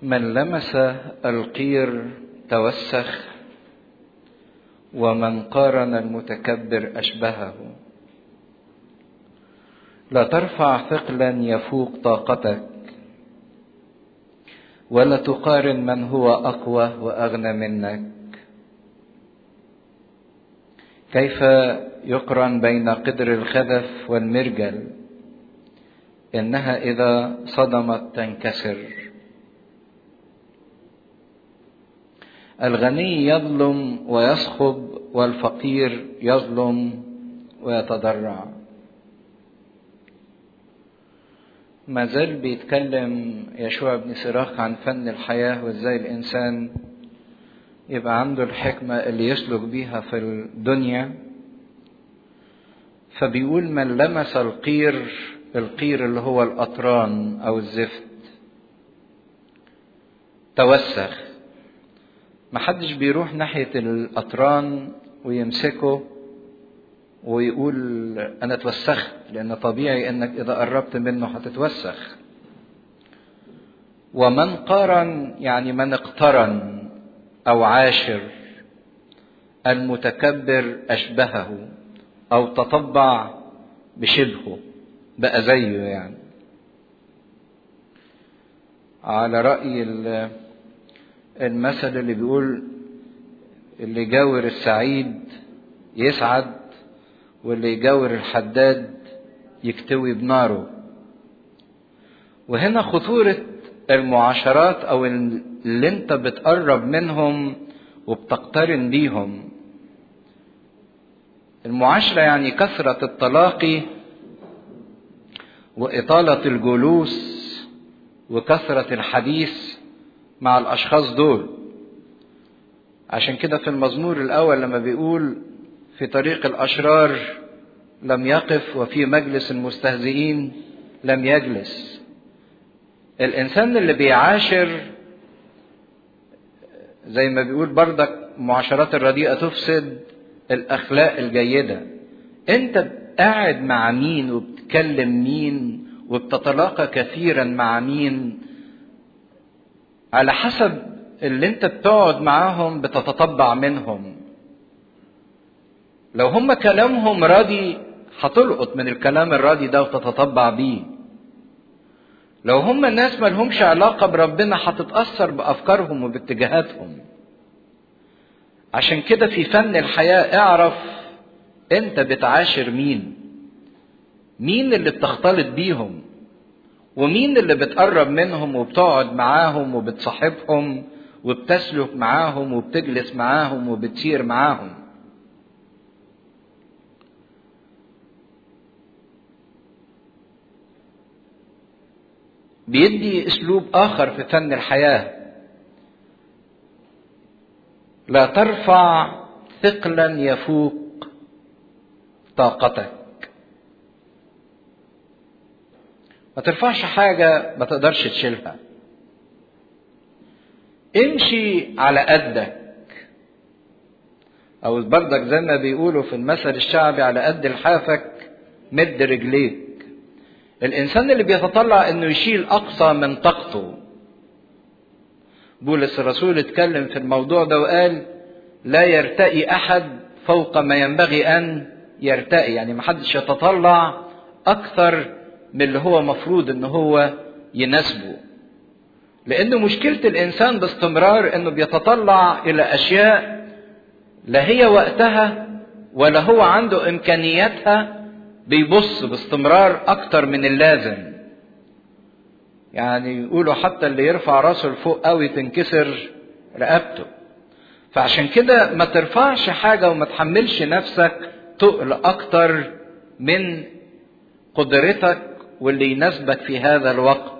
من لمس القير توسخ ومن قارن المتكبر اشبهه لا ترفع ثقلا يفوق طاقتك ولا تقارن من هو اقوى واغنى منك كيف يقرن بين قدر الخذف والمرجل انها اذا صدمت تنكسر الغني يظلم ويصخب والفقير يظلم ويتضرع ما زال بيتكلم يشوع بن سراخ عن فن الحياة وازاي الإنسان يبقى عنده الحكمة اللي يسلك بيها في الدنيا فبيقول من لمس القير القير اللي هو الأطران أو الزفت توسخ محدش بيروح ناحية الأطران ويمسكه ويقول أنا توسخت لأن طبيعي أنك إذا قربت منه هتتوسخ ومن قارن يعني من اقترن أو عاشر المتكبر أشبهه أو تطبع بشبهه بقى زيه يعني على رأي المثل اللي بيقول اللي يجاور السعيد يسعد واللي يجاور الحداد يكتوي بناره وهنا خطورة المعاشرات أو اللي أنت بتقرب منهم وبتقترن بيهم المعاشرة يعني كثرة التلاقي وإطالة الجلوس وكثرة الحديث مع الأشخاص دول عشان كده في المزمور الأول لما بيقول في طريق الأشرار لم يقف وفي مجلس المستهزئين لم يجلس الإنسان اللي بيعاشر زي ما بيقول بردك معاشرات الرديئة تفسد الأخلاق الجيدة أنت قاعد مع مين وبتكلم مين وبتتلاقى كثيرا مع مين على حسب اللي انت بتقعد معاهم بتتطبع منهم لو هم كلامهم راضي هتلقط من الكلام الراضي ده وتتطبع بيه لو هم الناس ما لهمش علاقة بربنا هتتأثر بأفكارهم وباتجاهاتهم عشان كده في فن الحياة اعرف انت بتعاشر مين مين اللي بتختلط بيهم ومين اللي بتقرب منهم وبتقعد معاهم وبتصاحبهم وبتسلك معاهم وبتجلس معاهم وبتسير معاهم بيدي اسلوب اخر في فن الحياه لا ترفع ثقلا يفوق طاقتك ما ترفعش حاجة ما تقدرش تشيلها امشي على قدك او بردك زي ما بيقولوا في المثل الشعبي على قد لحافك مد رجليك الانسان اللي بيتطلع انه يشيل اقصى من طاقته بولس الرسول اتكلم في الموضوع ده وقال لا يرتقي احد فوق ما ينبغي ان يرتقي يعني محدش يتطلع اكثر من اللي هو مفروض ان هو يناسبه لان مشكله الانسان باستمرار انه بيتطلع الى اشياء لا هي وقتها ولا هو عنده امكانياتها بيبص باستمرار اكتر من اللازم يعني يقولوا حتى اللي يرفع راسه لفوق قوي تنكسر رقبته فعشان كده ما ترفعش حاجه وما تحملش نفسك تقل اكتر من قدرتك واللي يناسبك في هذا الوقت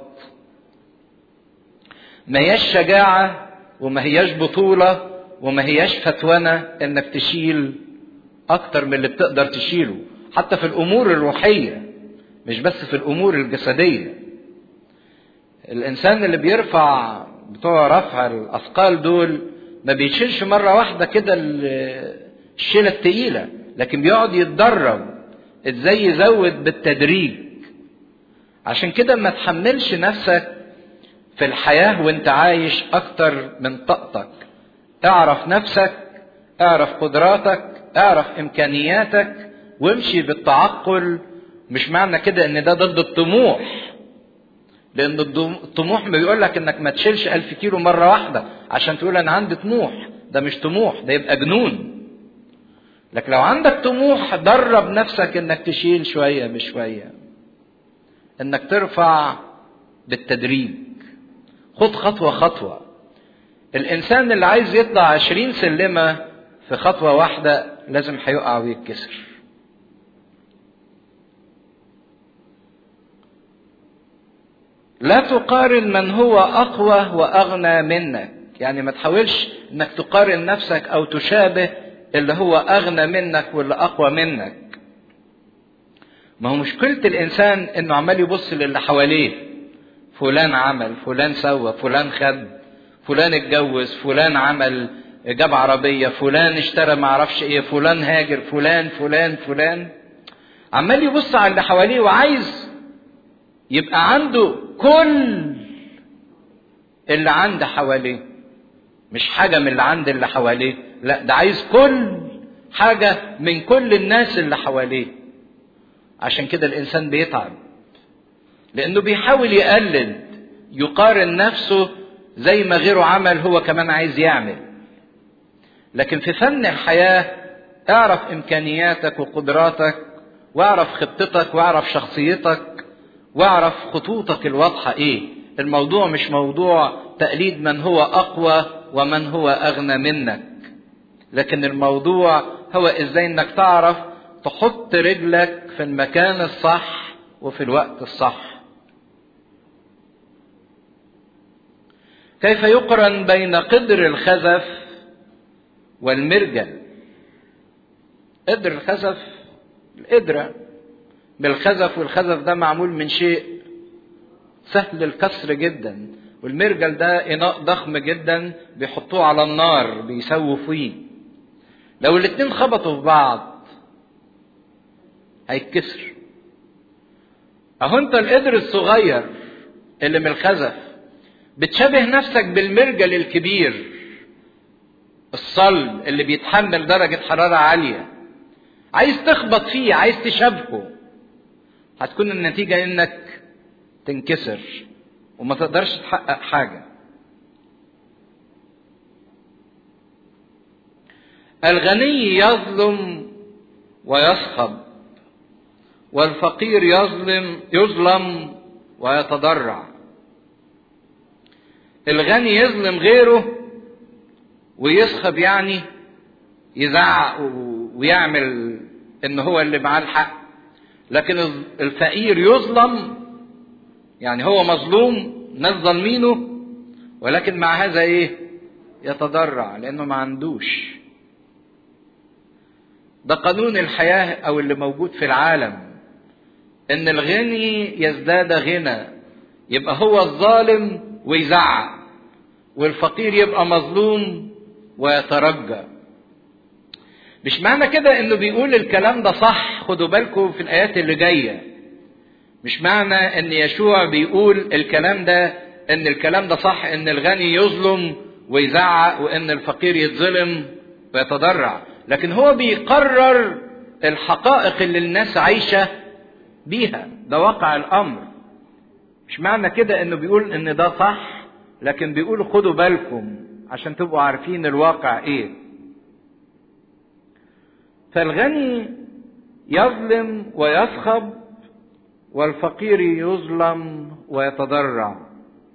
ما هياش شجاعة وما هياش بطولة وما هياش فتونة انك تشيل اكتر من اللي بتقدر تشيله حتى في الامور الروحية مش بس في الامور الجسدية الانسان اللي بيرفع بتوع رفع الاثقال دول ما بيشيلش مرة واحدة كده الشيلة التقيلة لكن بيقعد يتدرب ازاي يزود بالتدريج عشان كده ما تحملش نفسك في الحياة وانت عايش اكتر من طاقتك اعرف نفسك اعرف قدراتك اعرف امكانياتك وامشي بالتعقل مش معنى كده ان ده ضد الطموح لان الطموح بيقول لك انك ما تشيلش ألف كيلو مرة واحدة عشان تقول انا عندي طموح ده مش طموح ده يبقى جنون لكن لو عندك طموح درب نفسك انك تشيل شوية بشوية انك ترفع بالتدريج خد خطوة خطوة الانسان اللي عايز يطلع عشرين سلمة في خطوة واحدة لازم هيقع ويتكسر لا تقارن من هو اقوى واغنى منك يعني ما تحاولش انك تقارن نفسك او تشابه اللي هو اغنى منك واللي اقوى منك ما هو مشكلة الانسان انه عمال يبص للي حواليه فلان عمل فلان سوى فلان خد فلان اتجوز فلان عمل جاب عربية فلان اشترى معرفش ايه فلان هاجر فلان فلان فلان عمال يبص على اللي حواليه وعايز يبقى عنده كل اللي عند حواليه مش حاجة من اللي عند اللي حواليه لا ده عايز كل حاجة من كل الناس اللي حواليه عشان كده الإنسان بيتعب لأنه بيحاول يقلد يقارن نفسه زي ما غيره عمل هو كمان عايز يعمل لكن في فن الحياة اعرف إمكانياتك وقدراتك واعرف خطتك واعرف شخصيتك واعرف خطوطك الواضحة ايه الموضوع مش موضوع تقليد من هو اقوى ومن هو اغنى منك لكن الموضوع هو ازاي انك تعرف تحط رجلك في المكان الصح وفي الوقت الصح كيف يقرن بين قدر الخزف والمرجل قدر الخزف القدرة بالخزف والخزف ده معمول من شيء سهل الكسر جدا والمرجل ده إناء ضخم جدا بيحطوه على النار بيسووا فيه لو الاتنين خبطوا في بعض هيتكسر اهو انت القدر الصغير اللي من الخزف بتشبه نفسك بالمرجل الكبير الصلب اللي بيتحمل درجة حرارة عالية عايز تخبط فيه عايز تشابهه هتكون النتيجة انك تنكسر وما تقدرش تحقق حاجة الغني يظلم ويصخب والفقير يظلم يظلم ويتضرع الغني يظلم غيره ويصخب يعني يزعق ويعمل ان هو اللي معاه الحق لكن الفقير يظلم يعني هو مظلوم ناس ظالمينه ولكن مع هذا ايه يتضرع لانه ما عندوش ده قانون الحياه او اللي موجود في العالم ان الغني يزداد غنى يبقى هو الظالم ويزعق والفقير يبقى مظلوم ويترجى مش معنى كده انه بيقول الكلام ده صح خدوا بالكم في الايات اللي جايه مش معنى ان يشوع بيقول الكلام ده ان الكلام ده صح ان الغني يظلم ويزعق وان الفقير يتظلم ويتضرع لكن هو بيقرر الحقائق اللي الناس عايشه بيها ده واقع الامر مش معنى كده انه بيقول ان ده صح لكن بيقول خدوا بالكم عشان تبقوا عارفين الواقع ايه فالغني يظلم ويصخب والفقير يظلم ويتضرع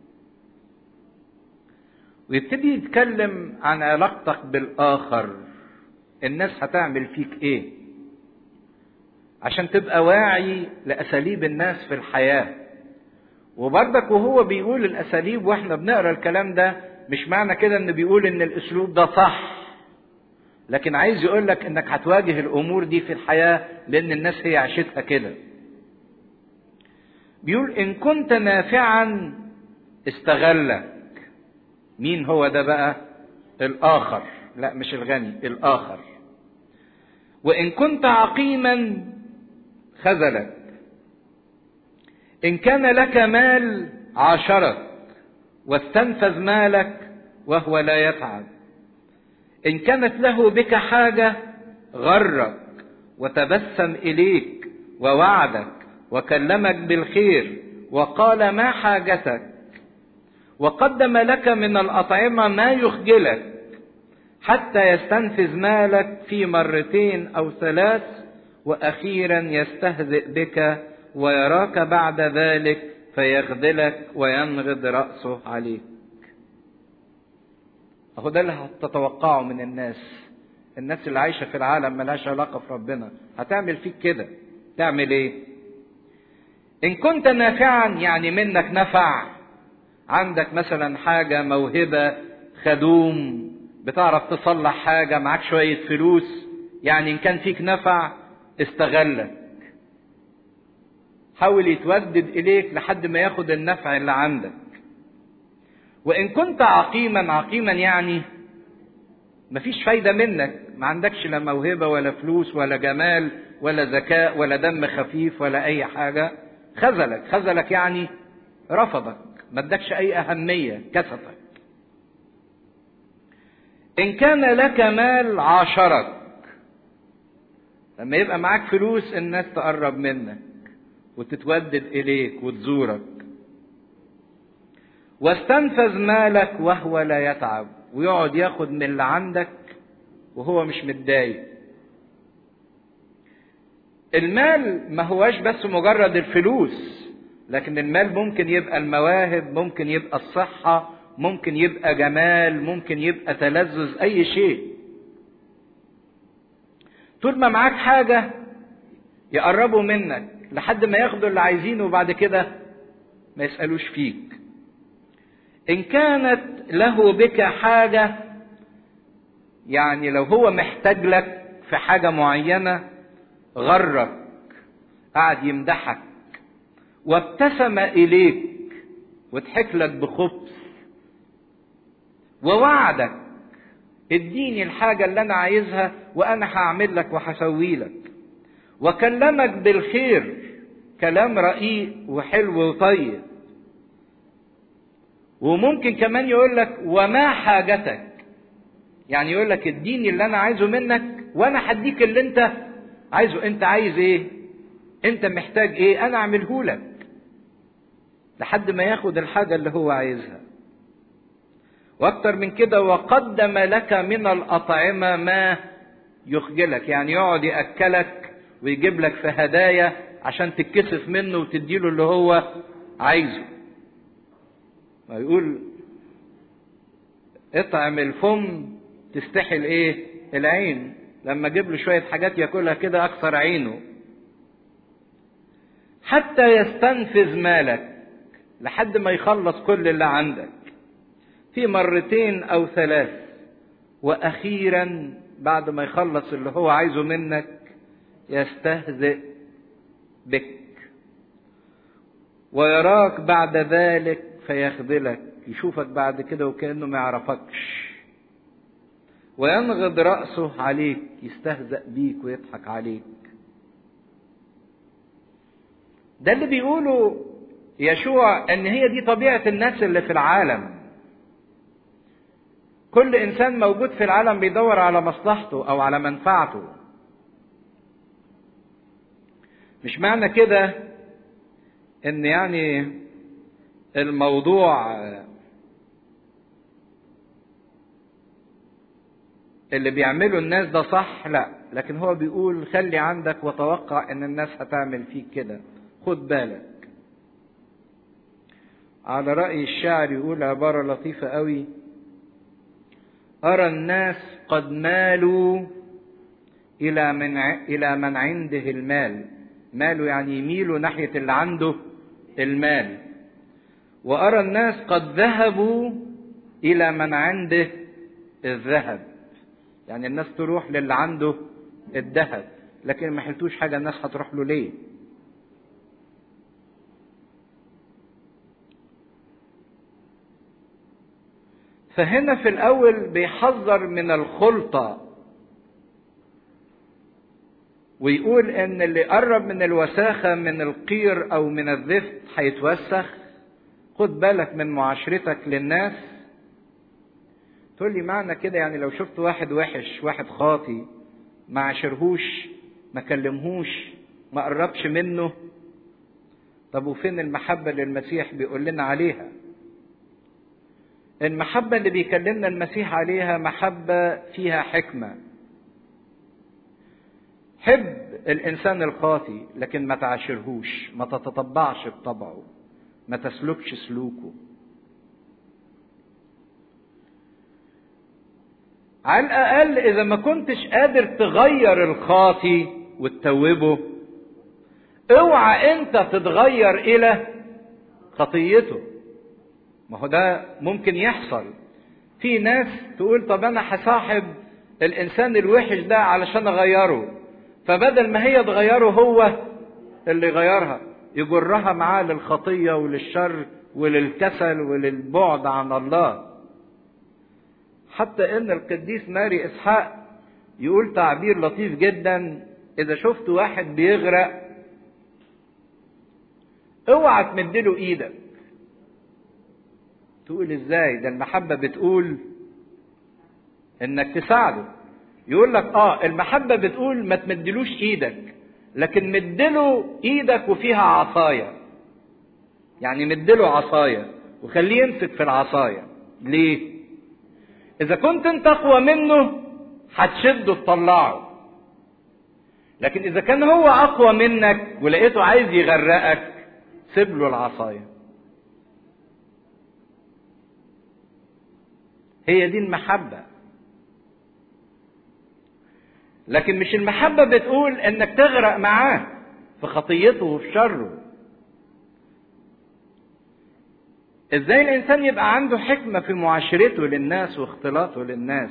ويبتدي يتكلم عن علاقتك بالاخر الناس هتعمل فيك ايه عشان تبقى واعي لاساليب الناس في الحياه وبرضك وهو بيقول الاساليب واحنا بنقرا الكلام ده مش معنى كده ان بيقول ان الاسلوب ده صح لكن عايز يقول لك انك هتواجه الامور دي في الحياه لان الناس هي عاشتها كده بيقول ان كنت نافعا استغلك مين هو ده بقى الاخر لا مش الغني الاخر وان كنت عقيما خذلك ان كان لك مال عاشرك واستنفذ مالك وهو لا يتعب إن كانت له بك حاجة غرك وتبسم إليك ووعدك وكلمك بالخير وقال ما حاجتك وقدم لك من الأطعمة ما يخجلك حتى يستنفذ مالك في مرتين أو ثلاث وأخيرا يستهزئ بك ويراك بعد ذلك فيخذلك وينغض رأسه عليك أهو ده اللي هتتوقعه من الناس الناس اللي عايشة في العالم ملهاش علاقة في ربنا هتعمل فيك كده تعمل ايه ان كنت نافعا يعني منك نفع عندك مثلا حاجة موهبة خدوم بتعرف تصلح حاجة معاك شوية فلوس يعني ان كان فيك نفع استغلك حاول يتودد اليك لحد ما ياخد النفع اللي عندك وان كنت عقيما عقيما يعني مفيش فايدة منك ما عندكش لا موهبة ولا فلوس ولا جمال ولا ذكاء ولا دم خفيف ولا أي حاجة خذلك خذلك يعني رفضك ما ادكش أي أهمية كسفك إن كان لك مال عاشرك لما يبقى معاك فلوس الناس تقرب منك وتتودد إليك وتزورك واستنفذ مالك وهو لا يتعب ويقعد ياخد من اللي عندك وهو مش متضايق المال ما هواش بس مجرد الفلوس لكن المال ممكن يبقى المواهب ممكن يبقى الصحة ممكن يبقى جمال ممكن يبقى تلذذ أي شيء طول ما معاك حاجة يقربوا منك لحد ما ياخدوا اللي عايزينه وبعد كده ما يسألوش فيك إن كانت له بك حاجة يعني لو هو محتاج لك في حاجة معينة غرك قعد يمدحك وابتسم إليك وضحك لك بخبث ووعدك اديني الحاجة اللي أنا عايزها وأنا هعمل لك وهسوي لك وكلمك بالخير كلام رقيق وحلو وطيب وممكن كمان يقول لك وما حاجتك يعني يقول لك اديني اللي انا عايزه منك وانا هديك اللي انت عايزه انت عايز ايه انت محتاج ايه انا اعمله لك لحد ما ياخد الحاجه اللي هو عايزها واكتر من كده وقدم لك من الاطعمه ما يخجلك يعني يقعد ياكلك ويجيب لك في هدايا عشان تتكسف منه وتديله اللي هو عايزه ما يقول اطعم الفم تستحي الايه العين لما اجيب له شويه حاجات ياكلها كده اكثر عينه حتى يستنفذ مالك لحد ما يخلص كل اللي عندك في مرتين او ثلاث واخيرا بعد ما يخلص اللي هو عايزه منك يستهزئ بك ويراك بعد ذلك فيخذلك يشوفك بعد كده وكانه ما يعرفكش وينغض رأسه عليك يستهزأ بيك ويضحك عليك ده اللي بيقوله يشوع ان هي دي طبيعة الناس اللي في العالم كل انسان موجود في العالم بيدور على مصلحته او على منفعته مش معنى كده ان يعني الموضوع اللي بيعمله الناس ده صح لا لكن هو بيقول خلي عندك وتوقع ان الناس هتعمل فيك كده خد بالك على رأي الشاعر يقول عبارة لطيفة قوي أرى الناس قد مالوا إلى من إلى من عنده المال ماله يعني يميلوا ناحية اللي عنده المال وأرى الناس قد ذهبوا إلى من عنده الذهب يعني الناس تروح للي عنده الذهب لكن ما حلتوش حاجة الناس هتروح له ليه فهنا في الأول بيحذر من الخلطة ويقول إن اللي قرب من الوساخة من القير أو من الزفت هيتوسخ خد بالك من معاشرتك للناس تقول لي معنى كده يعني لو شفت واحد وحش واحد خاطي ما عاشرهوش ما كلمهوش ما قربش منه طب وفين المحبة اللي المسيح بيقول لنا عليها المحبة اللي بيكلمنا المسيح عليها محبة فيها حكمة حب الإنسان الخاطي لكن ما تعاشرهوش ما تتطبعش بطبعه ما تسلكش سلوكه على الأقل إذا ما كنتش قادر تغير الخاطي وتتوبه اوعى انت تتغير الى خطيته ما هو ده ممكن يحصل في ناس تقول طب انا هصاحب الانسان الوحش ده علشان اغيره فبدل ما هي تغيره هو اللي يغيرها يجرها معاه للخطيه وللشر وللكسل وللبعد عن الله حتى ان القديس ماري اسحاق يقول تعبير لطيف جدا اذا شفت واحد بيغرق اوعى تمدله ايدك تقول ازاي ده المحبه بتقول انك تساعده يقول لك اه المحبه بتقول ما تمدلوش ايدك لكن مدله ايدك وفيها عصايه يعني مدله عصايه وخليه يمسك في العصايه ليه اذا كنت انت اقوى منه هتشده تطلعه لكن اذا كان هو اقوى منك ولقيته عايز يغرقك سيب له العصايه هي دي المحبه لكن مش المحبه بتقول انك تغرق معاه في خطيته وفي شره ازاي الانسان يبقى عنده حكمه في معاشرته للناس واختلاطه للناس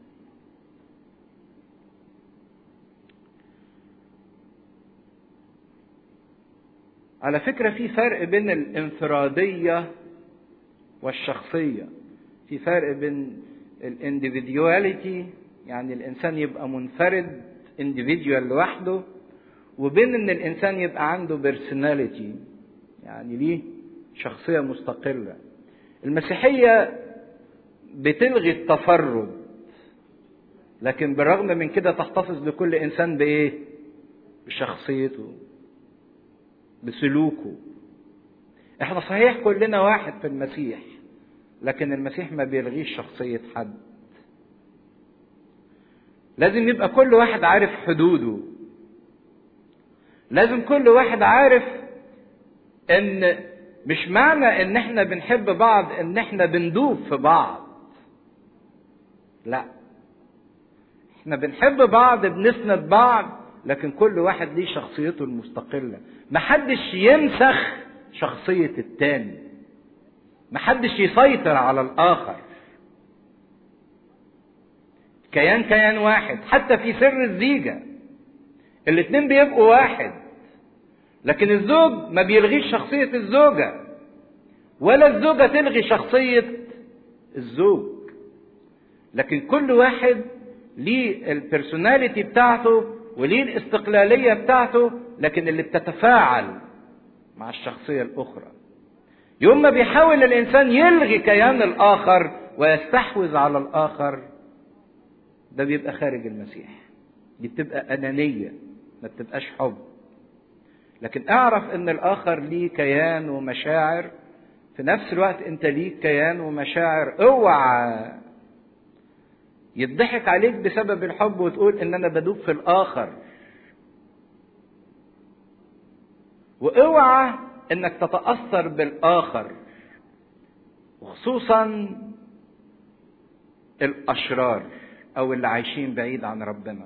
على فكره في فرق بين الانفراديه والشخصيه في فرق بين الانديفيديواليتي يعني الانسان يبقى منفرد انديفيديوال لوحده وبين ان الانسان يبقى عنده بيرسوناليتي يعني ليه شخصيه مستقله المسيحيه بتلغي التفرد لكن بالرغم من كده تحتفظ لكل انسان بايه بشخصيته بسلوكه احنا صحيح كلنا واحد في المسيح لكن المسيح ما بيلغيش شخصيه حد لازم يبقى كل واحد عارف حدوده لازم كل واحد عارف ان مش معنى ان احنا بنحب بعض ان احنا بندوب في بعض لا احنا بنحب بعض بنسند بعض لكن كل واحد ليه شخصيته المستقلة محدش ينسخ شخصية التاني محدش يسيطر على الآخر كيان كيان واحد حتى في سر الزيجة الاتنين بيبقوا واحد لكن الزوج ما بيلغيش شخصية الزوجة ولا الزوجة تلغي شخصية الزوج لكن كل واحد ليه البرسوناليتي بتاعته وليه الاستقلالية بتاعته لكن اللي بتتفاعل مع الشخصية الأخرى يوم ما بيحاول الإنسان يلغي كيان الآخر ويستحوذ على الآخر ده بيبقى خارج المسيح دي بتبقى أنانية ما بتبقاش حب لكن اعرف ان الاخر ليه كيان ومشاعر في نفس الوقت انت ليك كيان ومشاعر اوعى يضحك عليك بسبب الحب وتقول ان انا بدوب في الاخر واوعى انك تتاثر بالاخر وخصوصا الاشرار او اللي عايشين بعيد عن ربنا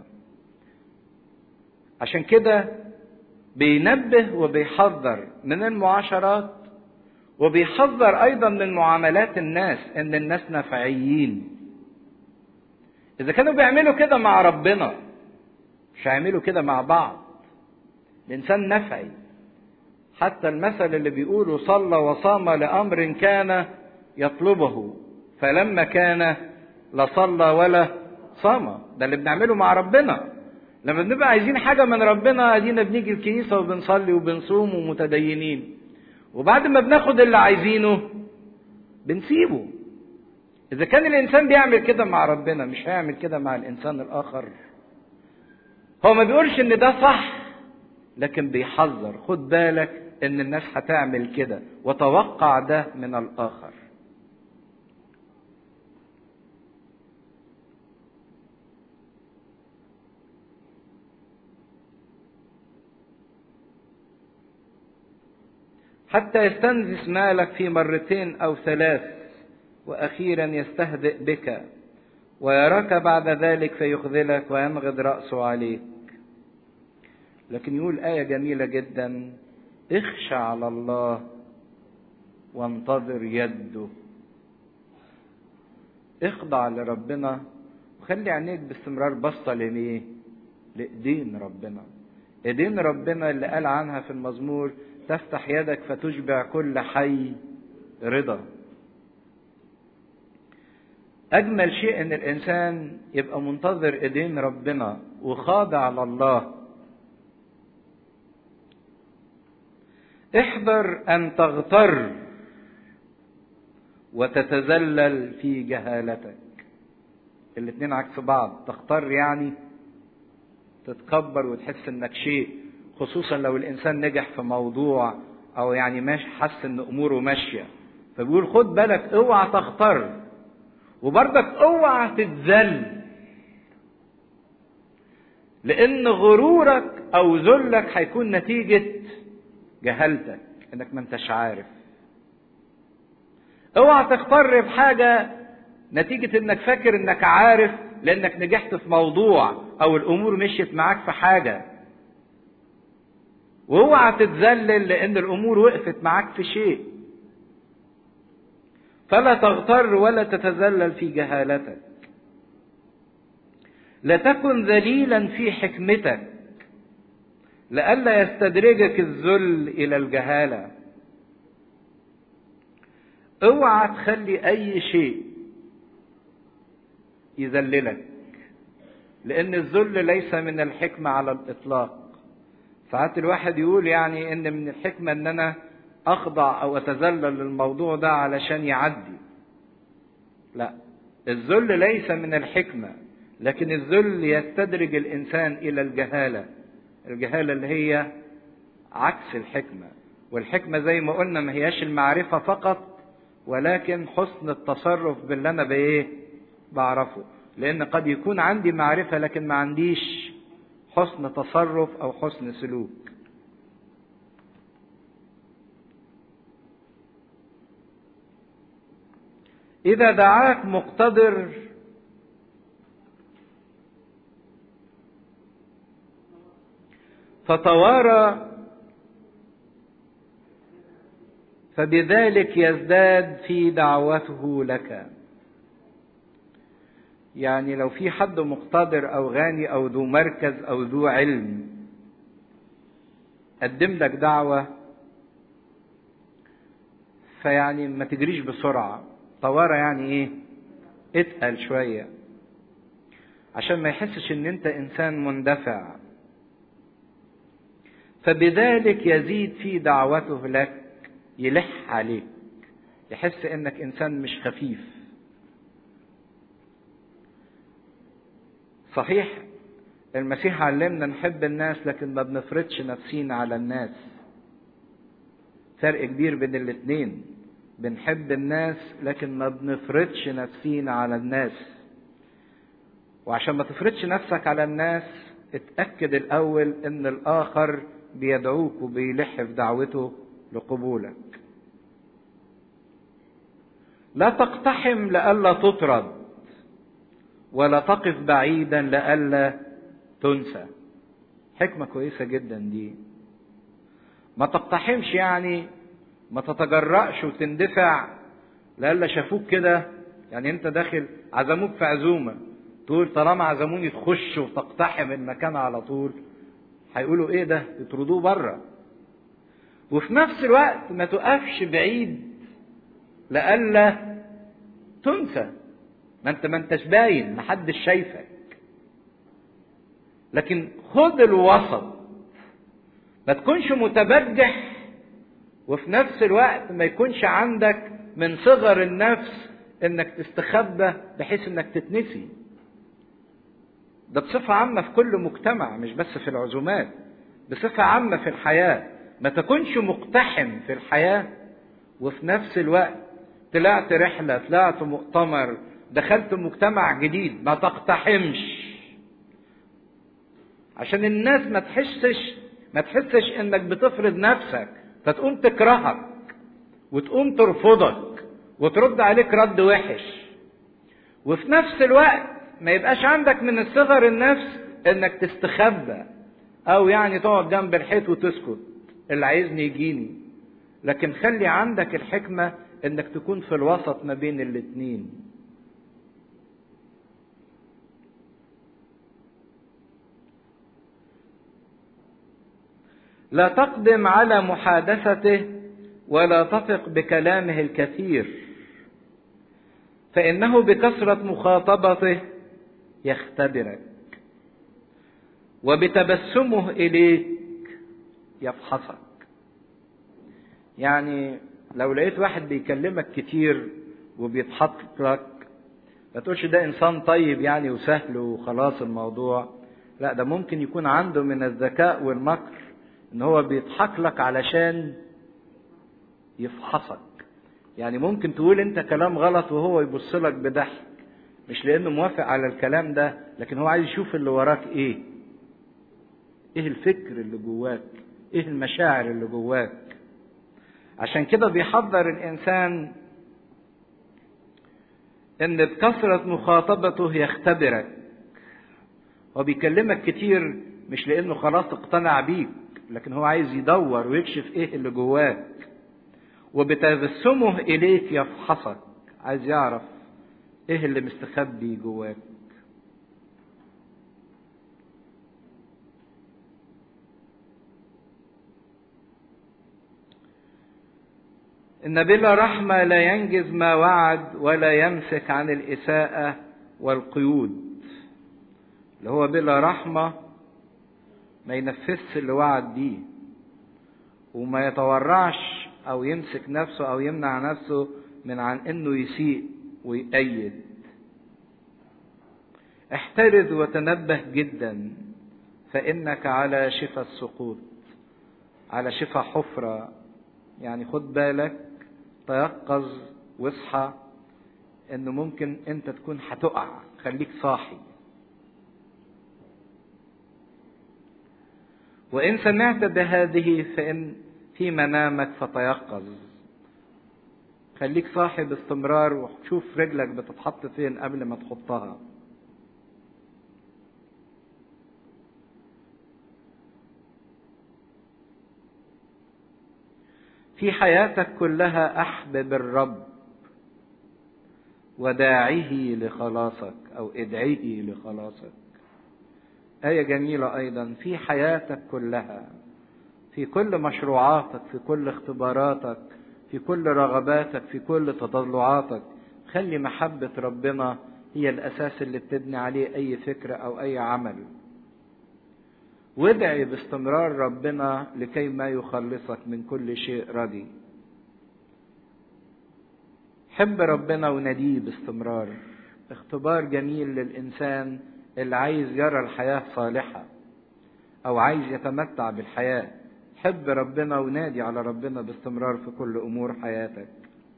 عشان كده بينبه وبيحذر من المعاشرات وبيحذر ايضا من معاملات الناس ان الناس نفعيين اذا كانوا بيعملوا كده مع ربنا مش هيعملوا كده مع بعض الانسان نفعي حتى المثل اللي بيقوله صلى وصام لامر كان يطلبه فلما كان لا صلى ولا صام ده اللي بنعمله مع ربنا لما بنبقى عايزين حاجه من ربنا ادينا بنيجي الكنيسه وبنصلي وبنصوم ومتدينين وبعد ما بناخد اللي عايزينه بنسيبه اذا كان الانسان بيعمل كده مع ربنا مش هيعمل كده مع الانسان الاخر هو ما بيقولش ان ده صح لكن بيحذر خد بالك ان الناس هتعمل كده وتوقع ده من الاخر حتى يستنزف مالك في مرتين او ثلاث واخيرا يستهزئ بك ويراك بعد ذلك فيخذلك ويمغض راسه عليك لكن يقول ايه جميله جدا اخشى على الله وانتظر يده اخضع لربنا وخلي عينيك باستمرار باصه لميه لايدين ربنا ايدين ربنا اللي قال عنها في المزمور تفتح يدك فتشبع كل حي رضا اجمل شيء ان الانسان يبقى منتظر ايدين ربنا وخاضع لله احذر ان تغتر وتتذلل في جهالتك الاتنين عكس بعض تغتر يعني تتكبر وتحس انك شيء خصوصا لو الانسان نجح في موضوع او يعني ماشي حس ان اموره ماشيه فبيقول خد بالك اوعى تغتر وبرضك اوعى تتذل لان غرورك او ذلك هيكون نتيجه جهلتك انك ما انتش عارف اوعى تغتر بحاجه نتيجه انك فاكر انك عارف لانك نجحت في موضوع او الامور مشيت معاك في حاجه واوعى تتذلل لان الامور وقفت معاك في شيء فلا تغتر ولا تتذلل في جهالتك لا تكن ذليلا في حكمتك لئلا يستدرجك الذل الى الجهاله اوعى تخلي اي شيء يذللك لان الذل ليس من الحكمه على الاطلاق ساعات الواحد يقول يعني ان من الحكمه ان انا اخضع او اتذلل للموضوع ده علشان يعدي لا الذل ليس من الحكمه لكن الذل يستدرج الانسان الى الجهاله الجهاله اللي هي عكس الحكمه والحكمه زي ما قلنا ما هياش المعرفه فقط ولكن حسن التصرف باللي انا بايه بعرفه لان قد يكون عندي معرفه لكن ما عنديش حسن تصرف او حسن سلوك اذا دعاك مقتدر فتوارى فبذلك يزداد في دعوته لك يعني لو في حد مقتدر او غني او ذو مركز او ذو علم قدم لك دعوه فيعني ما تجريش بسرعه طوارة يعني ايه اتقل شويه عشان ما يحسش ان انت انسان مندفع فبذلك يزيد في دعوته لك يلح عليك يحس انك انسان مش خفيف صحيح المسيح علمنا نحب الناس لكن ما بنفرضش نفسينا على الناس فرق كبير بين الاتنين بنحب الناس لكن ما بنفرضش نفسينا على الناس وعشان ما تفرضش نفسك على الناس اتأكد الأول إن الآخر بيدعوك وبيلح في دعوته لقبولك لا تقتحم لئلا تطرد ولا تقف بعيدا لئلا تنسى حكمة كويسة جدا دي ما تقتحمش يعني ما تتجرأش وتندفع لئلا شافوك كده يعني انت داخل عزموك في عزومة تقول طالما عزموني تخش وتقتحم المكان على طول هيقولوا ايه ده يطردوه بره وفي نفس الوقت ما تقفش بعيد لئلا تنسى ما انت ما انتش باين محدش شايفك لكن خد الوسط ما تكونش متبجح وفي نفس الوقت ما يكونش عندك من صغر النفس انك تستخبى بحيث انك تتنسي ده بصفة عامة في كل مجتمع مش بس في العزومات بصفة عامة في الحياة ما تكونش مقتحم في الحياة وفي نفس الوقت طلعت رحلة طلعت مؤتمر دخلت مجتمع جديد ما تقتحمش عشان الناس ما تحسش ما تحسش انك بتفرض نفسك فتقوم تكرهك وتقوم ترفضك وترد عليك رد وحش وفي نفس الوقت ما يبقاش عندك من الصغر النفس انك تستخبى او يعني تقعد جنب الحيط وتسكت اللي عايزني يجيني لكن خلي عندك الحكمة انك تكون في الوسط ما بين الاتنين لا تقدم على محادثته ولا تثق بكلامه الكثير فانه بكثره مخاطبته يختبرك وبتبسمه اليك يفحصك يعني لو لقيت واحد بيكلمك كتير وبيضحك لك ما تقولش ده انسان طيب يعني وسهل وخلاص الموضوع لا ده ممكن يكون عنده من الذكاء والمكر ان هو بيضحك لك علشان يفحصك يعني ممكن تقول انت كلام غلط وهو يبص لك بضحك مش لانه موافق على الكلام ده لكن هو عايز يشوف اللي وراك ايه ايه الفكر اللي جواك ايه المشاعر اللي جواك عشان كده بيحذر الانسان ان بكثرة مخاطبته يختبرك هو بيكلمك كتير مش لانه خلاص اقتنع بيك لكن هو عايز يدور ويكشف ايه اللي جواك وبتبسمه اليك يفحصك عايز يعرف ايه اللي مستخبي جواك ان بلا رحمه لا ينجز ما وعد ولا يمسك عن الاساءه والقيود اللي هو بلا رحمه ما ينفذش اللي وعد بيه وما يتورعش او يمسك نفسه او يمنع نفسه من عن انه يسيء ويأيد احترز وتنبه جدا فانك على شفا السقوط على شفا حفرة يعني خد بالك تيقظ واصحى انه ممكن انت تكون هتقع خليك صاحي وإن سمعت بهذه فإن في منامك فتيقظ خليك صاحي باستمرار وشوف رجلك بتتحط فين قبل ما تحطها في حياتك كلها احبب الرب وداعه لخلاصك او ادعيه لخلاصك آية جميلة أيضا في حياتك كلها في كل مشروعاتك في كل اختباراتك في كل رغباتك في كل تطلعاتك خلي محبة ربنا هي الأساس اللي بتبني عليه أي فكرة أو أي عمل وادعي باستمرار ربنا لكي ما يخلصك من كل شيء ردي حب ربنا وناديه باستمرار اختبار جميل للإنسان اللي عايز يرى الحياة صالحة أو عايز يتمتع بالحياة حب ربنا ونادي على ربنا باستمرار في كل أمور حياتك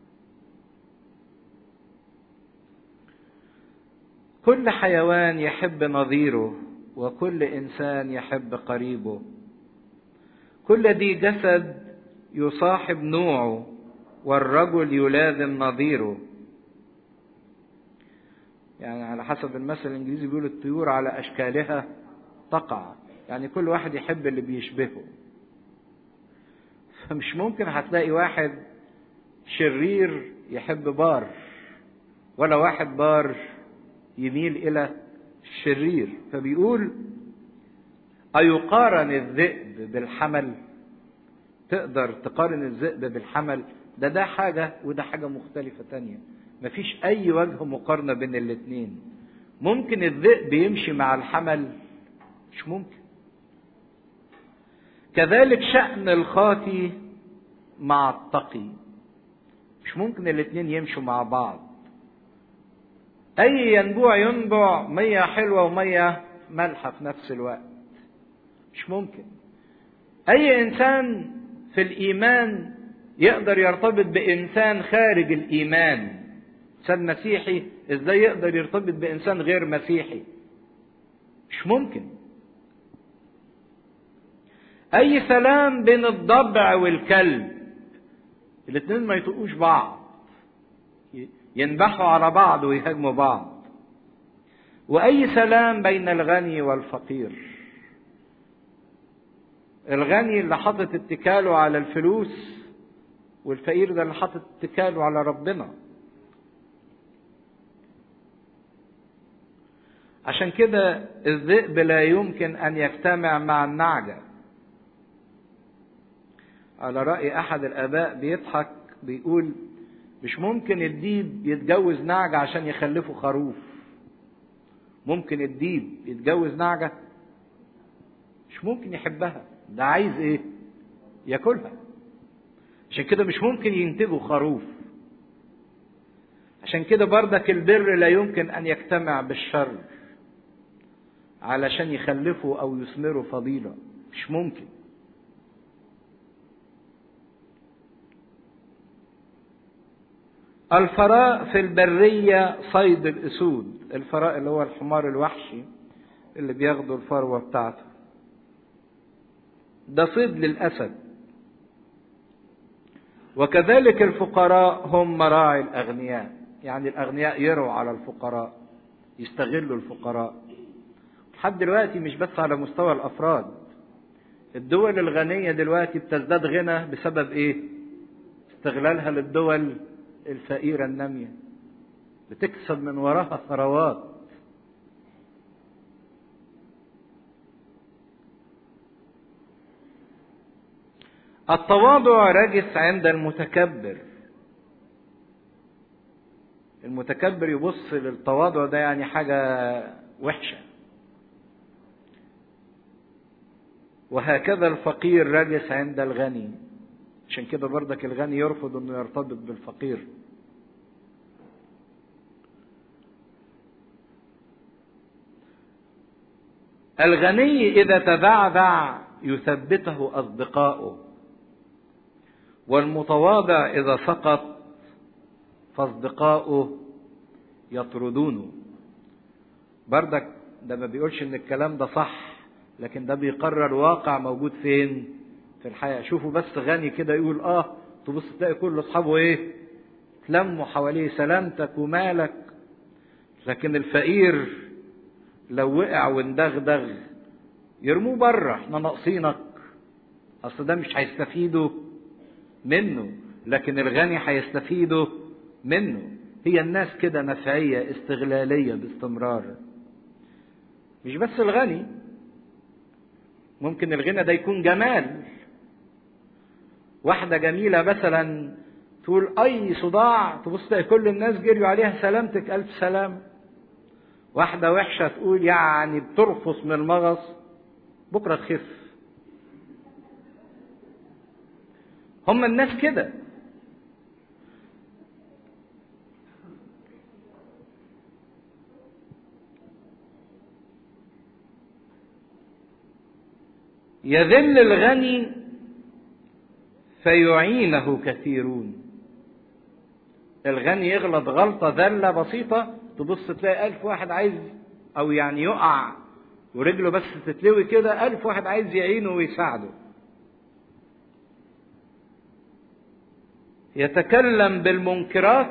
كل حيوان يحب نظيره وكل إنسان يحب قريبه كل ذي جسد يصاحب نوعه والرجل يلازم نظيره يعني على حسب المثل الانجليزي بيقول الطيور على اشكالها تقع يعني كل واحد يحب اللي بيشبهه فمش ممكن هتلاقي واحد شرير يحب بار ولا واحد بار يميل الى الشرير فبيقول أيقارن الذئب بالحمل تقدر تقارن الذئب بالحمل ده ده حاجة وده حاجة مختلفة تانية مفيش أي وجه مقارنة بين الاتنين ممكن الذئب يمشي مع الحمل مش ممكن كذلك شأن الخاطي مع التقي مش ممكن الاتنين يمشوا مع بعض اي ينبوع ينبع مية حلوة ومية مالحة في نفس الوقت مش ممكن اي انسان في الايمان يقدر يرتبط بانسان خارج الايمان انسان مسيحي ازاي يقدر يرتبط بانسان غير مسيحي مش ممكن اي سلام بين الضبع والكلب الاثنين ما يطقوش بعض ينبحوا على بعض ويهاجموا بعض واي سلام بين الغني والفقير الغني اللي حاطط اتكاله على الفلوس والفقير ده اللي حاطط اتكاله على ربنا عشان كده الذئب لا يمكن ان يجتمع مع النعجه على راي احد الاباء بيضحك بيقول مش ممكن الديب يتجوز نعجه عشان يخلفوا خروف ممكن الديب يتجوز نعجه مش ممكن يحبها ده عايز ايه ياكلها عشان كده مش ممكن ينتجوا خروف عشان كده بردك البر لا يمكن ان يجتمع بالشر علشان يخلفوا او يثمروا فضيله مش ممكن الفراء في البرية صيد الأسود الفراء اللي هو الحمار الوحشي اللي بياخدوا الفروة بتاعته ده صيد للأسد وكذلك الفقراء هم مراعي الأغنياء يعني الأغنياء يروا على الفقراء يستغلوا الفقراء لحد دلوقتي مش بس على مستوى الأفراد الدول الغنية دلوقتي بتزداد غنى بسبب إيه؟ استغلالها للدول الفقيرة النامية بتكسب من وراها ثروات التواضع رجس عند المتكبر المتكبر يبص للتواضع ده يعني حاجة وحشة وهكذا الفقير رجس عند الغني عشان كده بردك الغني يرفض انه يرتبط بالفقير الغني اذا تبعبع يثبته اصدقاؤه والمتواضع اذا سقط فاصدقاؤه يطردونه بردك ده ما بيقولش ان الكلام ده صح لكن ده بيقرر واقع موجود فين في الحياة شوفوا بس غني كده يقول اه تبص تلاقي كل اصحابه ايه تلموا حواليه سلامتك ومالك لكن الفقير لو وقع واندغدغ يرموه بره احنا ناقصينك اصل ده مش هيستفيدوا منه لكن الغني هيستفيدوا منه هي الناس كده نفعية استغلالية باستمرار مش بس الغني ممكن الغنى ده يكون جمال واحدة جميلة مثلا تقول أي صداع تبص تلاقي كل الناس جريوا عليها سلامتك ألف سلام واحدة وحشة تقول يعني بترفص من المغص بكرة تخف هم الناس كده يذل الغني فيعينه كثيرون الغني يغلط غلطة ذلة بسيطة تبص تلاقي ألف واحد عايز أو يعني يقع ورجله بس تتلوي كده ألف واحد عايز يعينه ويساعده يتكلم بالمنكرات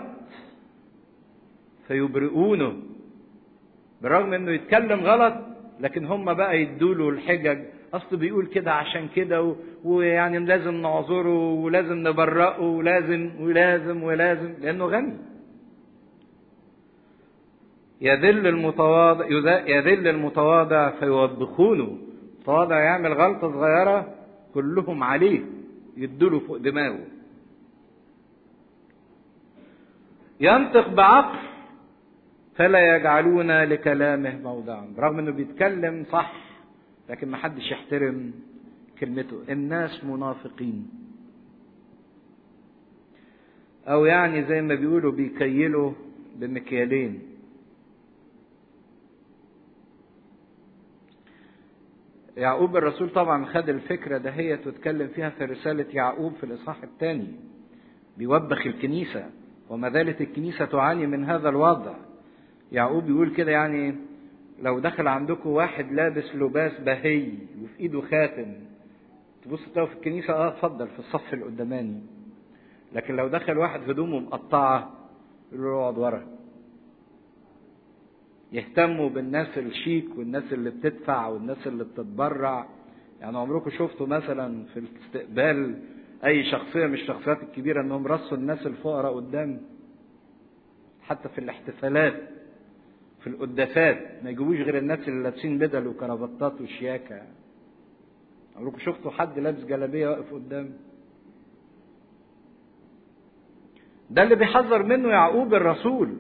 فيبرئونه بالرغم انه يتكلم غلط لكن هم بقى يدوله الحجج اصل بيقول كده عشان كده ويعني لازم نعذره ولازم نبرئه ولازم ولازم ولازم لانه غني يذل المتواضع يذل المتواضع فيوبخونه المتواضع يعمل غلطة صغيرة كلهم عليه يدوله فوق دماغه ينطق بعقل فلا يجعلون لكلامه موضعا رغم انه بيتكلم صح لكن ما حدش يحترم كلمته الناس منافقين او يعني زي ما بيقولوا بيكيلوا بمكيالين يعقوب الرسول طبعا خد الفكرة دهيت واتكلم فيها في رسالة يعقوب في الإصحاح الثاني بيوبخ الكنيسة وما زالت الكنيسة تعاني من هذا الوضع يعقوب بيقول كده يعني لو دخل عندكم واحد لابس لباس بهي وفي ايده خاتم تبص تلاقوا في الكنيسة اه اتفضل في الصف القداماني لكن لو دخل واحد هدومه مقطعة يقول له اقعد ورا يهتموا بالناس الشيك والناس اللي بتدفع والناس اللي بتتبرع يعني عمركم شفتوا مثلا في الاستقبال اي شخصيه من الشخصيات الكبيره انهم رصوا الناس الفقراء قدام حتى في الاحتفالات في القداسات ما يجيبوش غير الناس اللي لابسين بدل وكرافتات وشياكه عمركم شفتوا حد لابس جلابيه واقف قدام ده اللي بيحذر منه يعقوب الرسول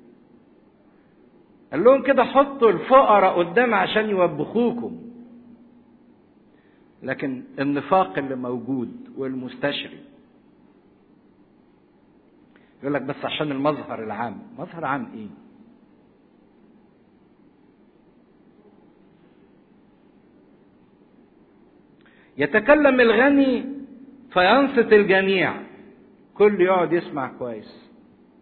قال لهم كده حطوا الفقراء قدام عشان يوبخوكم لكن النفاق اللي موجود والمستشري يقول لك بس عشان المظهر العام مظهر عام ايه يتكلم الغني فينصت الجميع كل يقعد يسمع كويس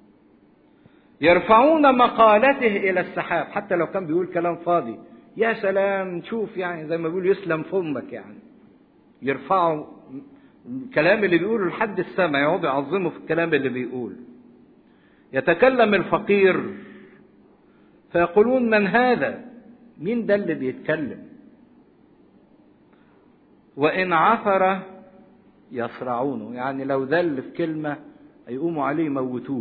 يرفعون مقالته الى السحاب حتى لو كان بيقول كلام فاضي يا سلام شوف يعني زي ما بيقول يسلم فمك يعني يرفعوا الكلام اللي بيقوله لحد السماء يقعدوا يعظموا في الكلام اللي بيقول يتكلم الفقير فيقولون من هذا مين ده اللي بيتكلم وان عثر يصرعونه يعني لو ذل في كلمه هيقوموا عليه يموتوه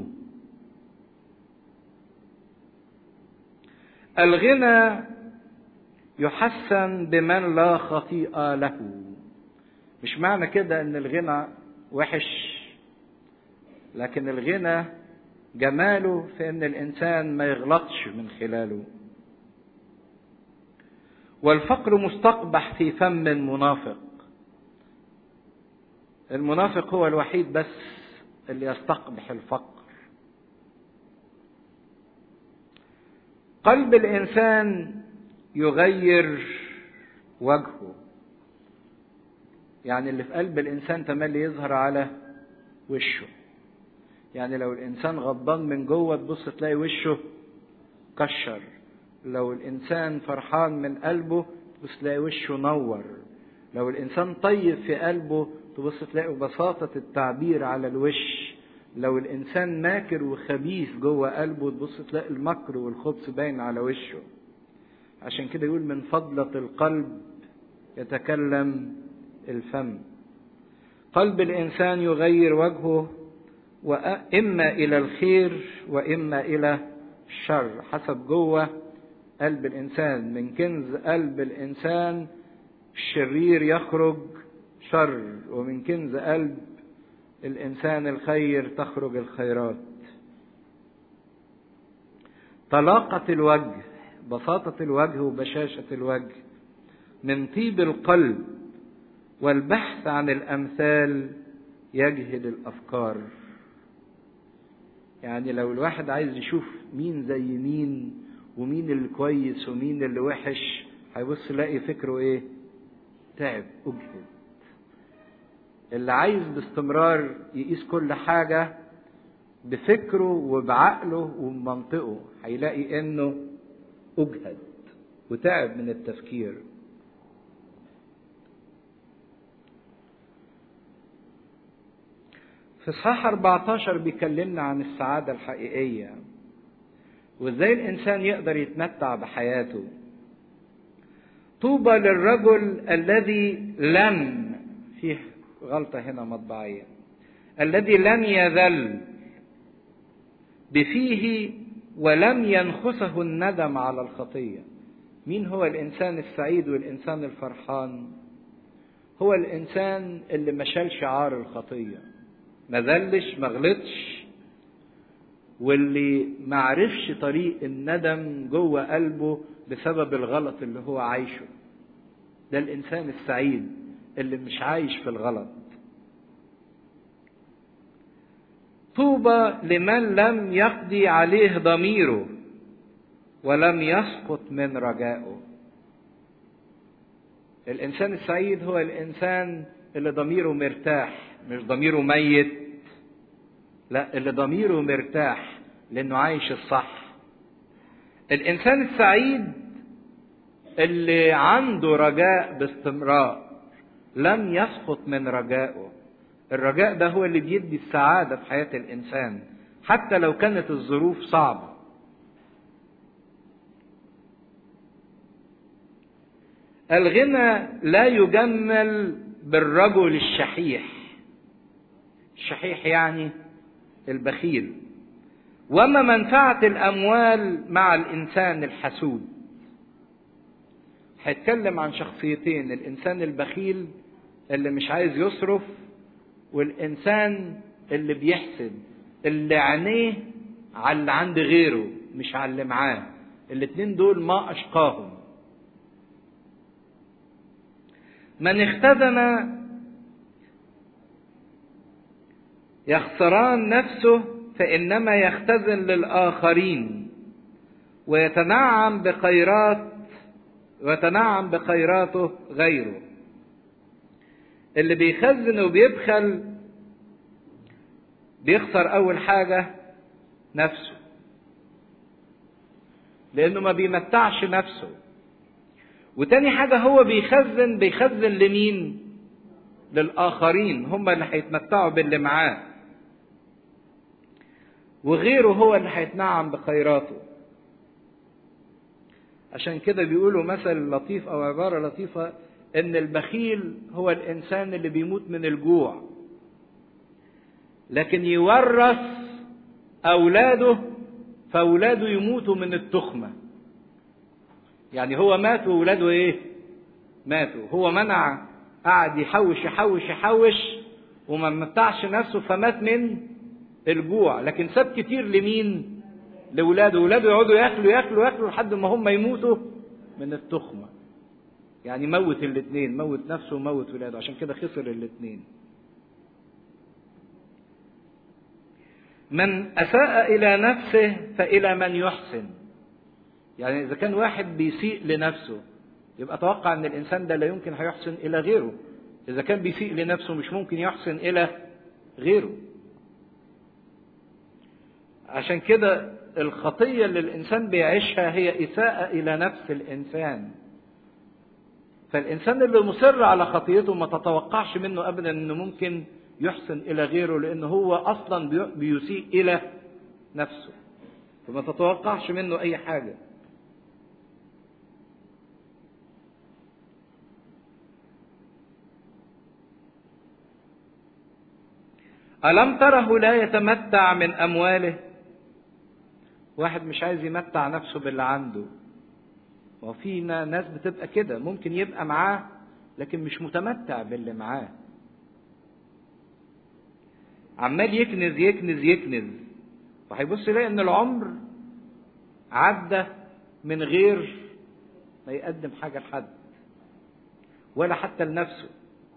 الغنى يحسن بمن لا خطيئة له مش معنى كده ان الغنى وحش لكن الغنى جماله في ان الانسان ما يغلطش من خلاله والفقر مستقبح في فم منافق المنافق هو الوحيد بس اللي يستقبح الفقر قلب الانسان يغير وجهه يعني اللي في قلب الانسان تملي يظهر على وشه يعني لو الانسان غضبان من جوه تبص تلاقي وشه كشر لو الانسان فرحان من قلبه تبص تلاقي وشه نور لو الانسان طيب في قلبه تبص تلاقي بساطة التعبير على الوش لو الانسان ماكر وخبيث جوه قلبه تبص تلاقي المكر والخبث باين على وشه عشان كده يقول من فضلة القلب يتكلم الفم قلب الانسان يغير وجهه واما الى الخير واما الى الشر حسب جوه قلب الانسان من كنز قلب الانسان الشرير يخرج شر ومن كنز قلب الانسان الخير تخرج الخيرات طلاقة الوجه بساطة الوجه وبشاشة الوجه من طيب القلب والبحث عن الأمثال يجهد الأفكار يعني لو الواحد عايز يشوف مين زي مين ومين اللي كويس ومين اللي وحش هيبص يلاقي فكره ايه تعب اجهد اللي عايز باستمرار يقيس كل حاجة بفكره وبعقله وبمنطقه هيلاقي انه اجهد وتعب من التفكير في اصحاح 14 بيكلمنا عن السعادة الحقيقية وازاي الانسان يقدر يتمتع بحياته طوبى للرجل الذي لم فيه غلطة هنا مطبعية الذي لم يذل بفيه ولم ينخسه الندم على الخطية مين هو الإنسان السعيد والإنسان الفرحان هو الإنسان اللي ما شالش عار الخطية ما ذلش ما غلطش واللي ما عرفش طريق الندم جوه قلبه بسبب الغلط اللي هو عايشه ده الإنسان السعيد اللي مش عايش في الغلط طوبى لمن لم يقضي عليه ضميره ولم يسقط من رجائه الانسان السعيد هو الانسان اللي ضميره مرتاح مش ضميره ميت لا اللي ضميره مرتاح لانه عايش الصح الانسان السعيد اللي عنده رجاء باستمرار لم يسقط من رجائه الرجاء ده هو اللي بيدي السعاده في حياه الانسان حتى لو كانت الظروف صعبه الغنى لا يجمل بالرجل الشحيح الشحيح يعني البخيل وما منفعة الأموال مع الإنسان الحسود هيتكلم عن شخصيتين الإنسان البخيل اللي مش عايز يصرف والإنسان اللي بيحسد اللي عينيه على اللي عند غيره مش على اللي معاه الاتنين دول ما أشقاهم من اختدم يخسران نفسه فإنما يختزن للآخرين ويتنعم بخيرات ويتنعم بخيراته غيره اللي بيخزن وبيبخل بيخسر أول حاجة نفسه لأنه ما بيمتعش نفسه وتاني حاجة هو بيخزن بيخزن لمين؟ للآخرين هم اللي هيتمتعوا باللي معاه وغيره هو اللي هيتنعم بخيراته عشان كده بيقولوا مثل لطيف او عباره لطيفه ان البخيل هو الانسان اللي بيموت من الجوع لكن يورث اولاده فاولاده يموتوا من التخمه يعني هو مات واولاده ايه ماتوا هو منع قعد يحوش يحوش يحوش وما متعش نفسه فمات من الجوع لكن ساب كتير لمين لاولاده اولاده يقعدوا ياكلوا ياكلوا ياكلوا لحد ما هم يموتوا من التخمه يعني موت الاثنين موت نفسه وموت ولاده عشان كده خسر الاثنين من اساء الى نفسه فالى من يحسن يعني اذا كان واحد بيسيء لنفسه يبقى اتوقع ان الانسان ده لا يمكن هيحسن الى غيره اذا كان بيسيء لنفسه مش ممكن يحسن الى غيره عشان كده الخطيه اللي الانسان بيعيشها هي اساءه الى نفس الانسان فالانسان اللي مصر على خطيته ما تتوقعش منه ابدا انه ممكن يحسن الى غيره لان هو اصلا بيسيء الى نفسه فما تتوقعش منه اي حاجه ألم تره لا يتمتع من أمواله واحد مش عايز يمتع نفسه باللي عنده وفي ناس بتبقى كده ممكن يبقى معاه لكن مش متمتع باللي معاه عمال يكنز يكنز يكنز وهيبص يلاقي ان العمر عدى من غير ما يقدم حاجه لحد ولا حتى لنفسه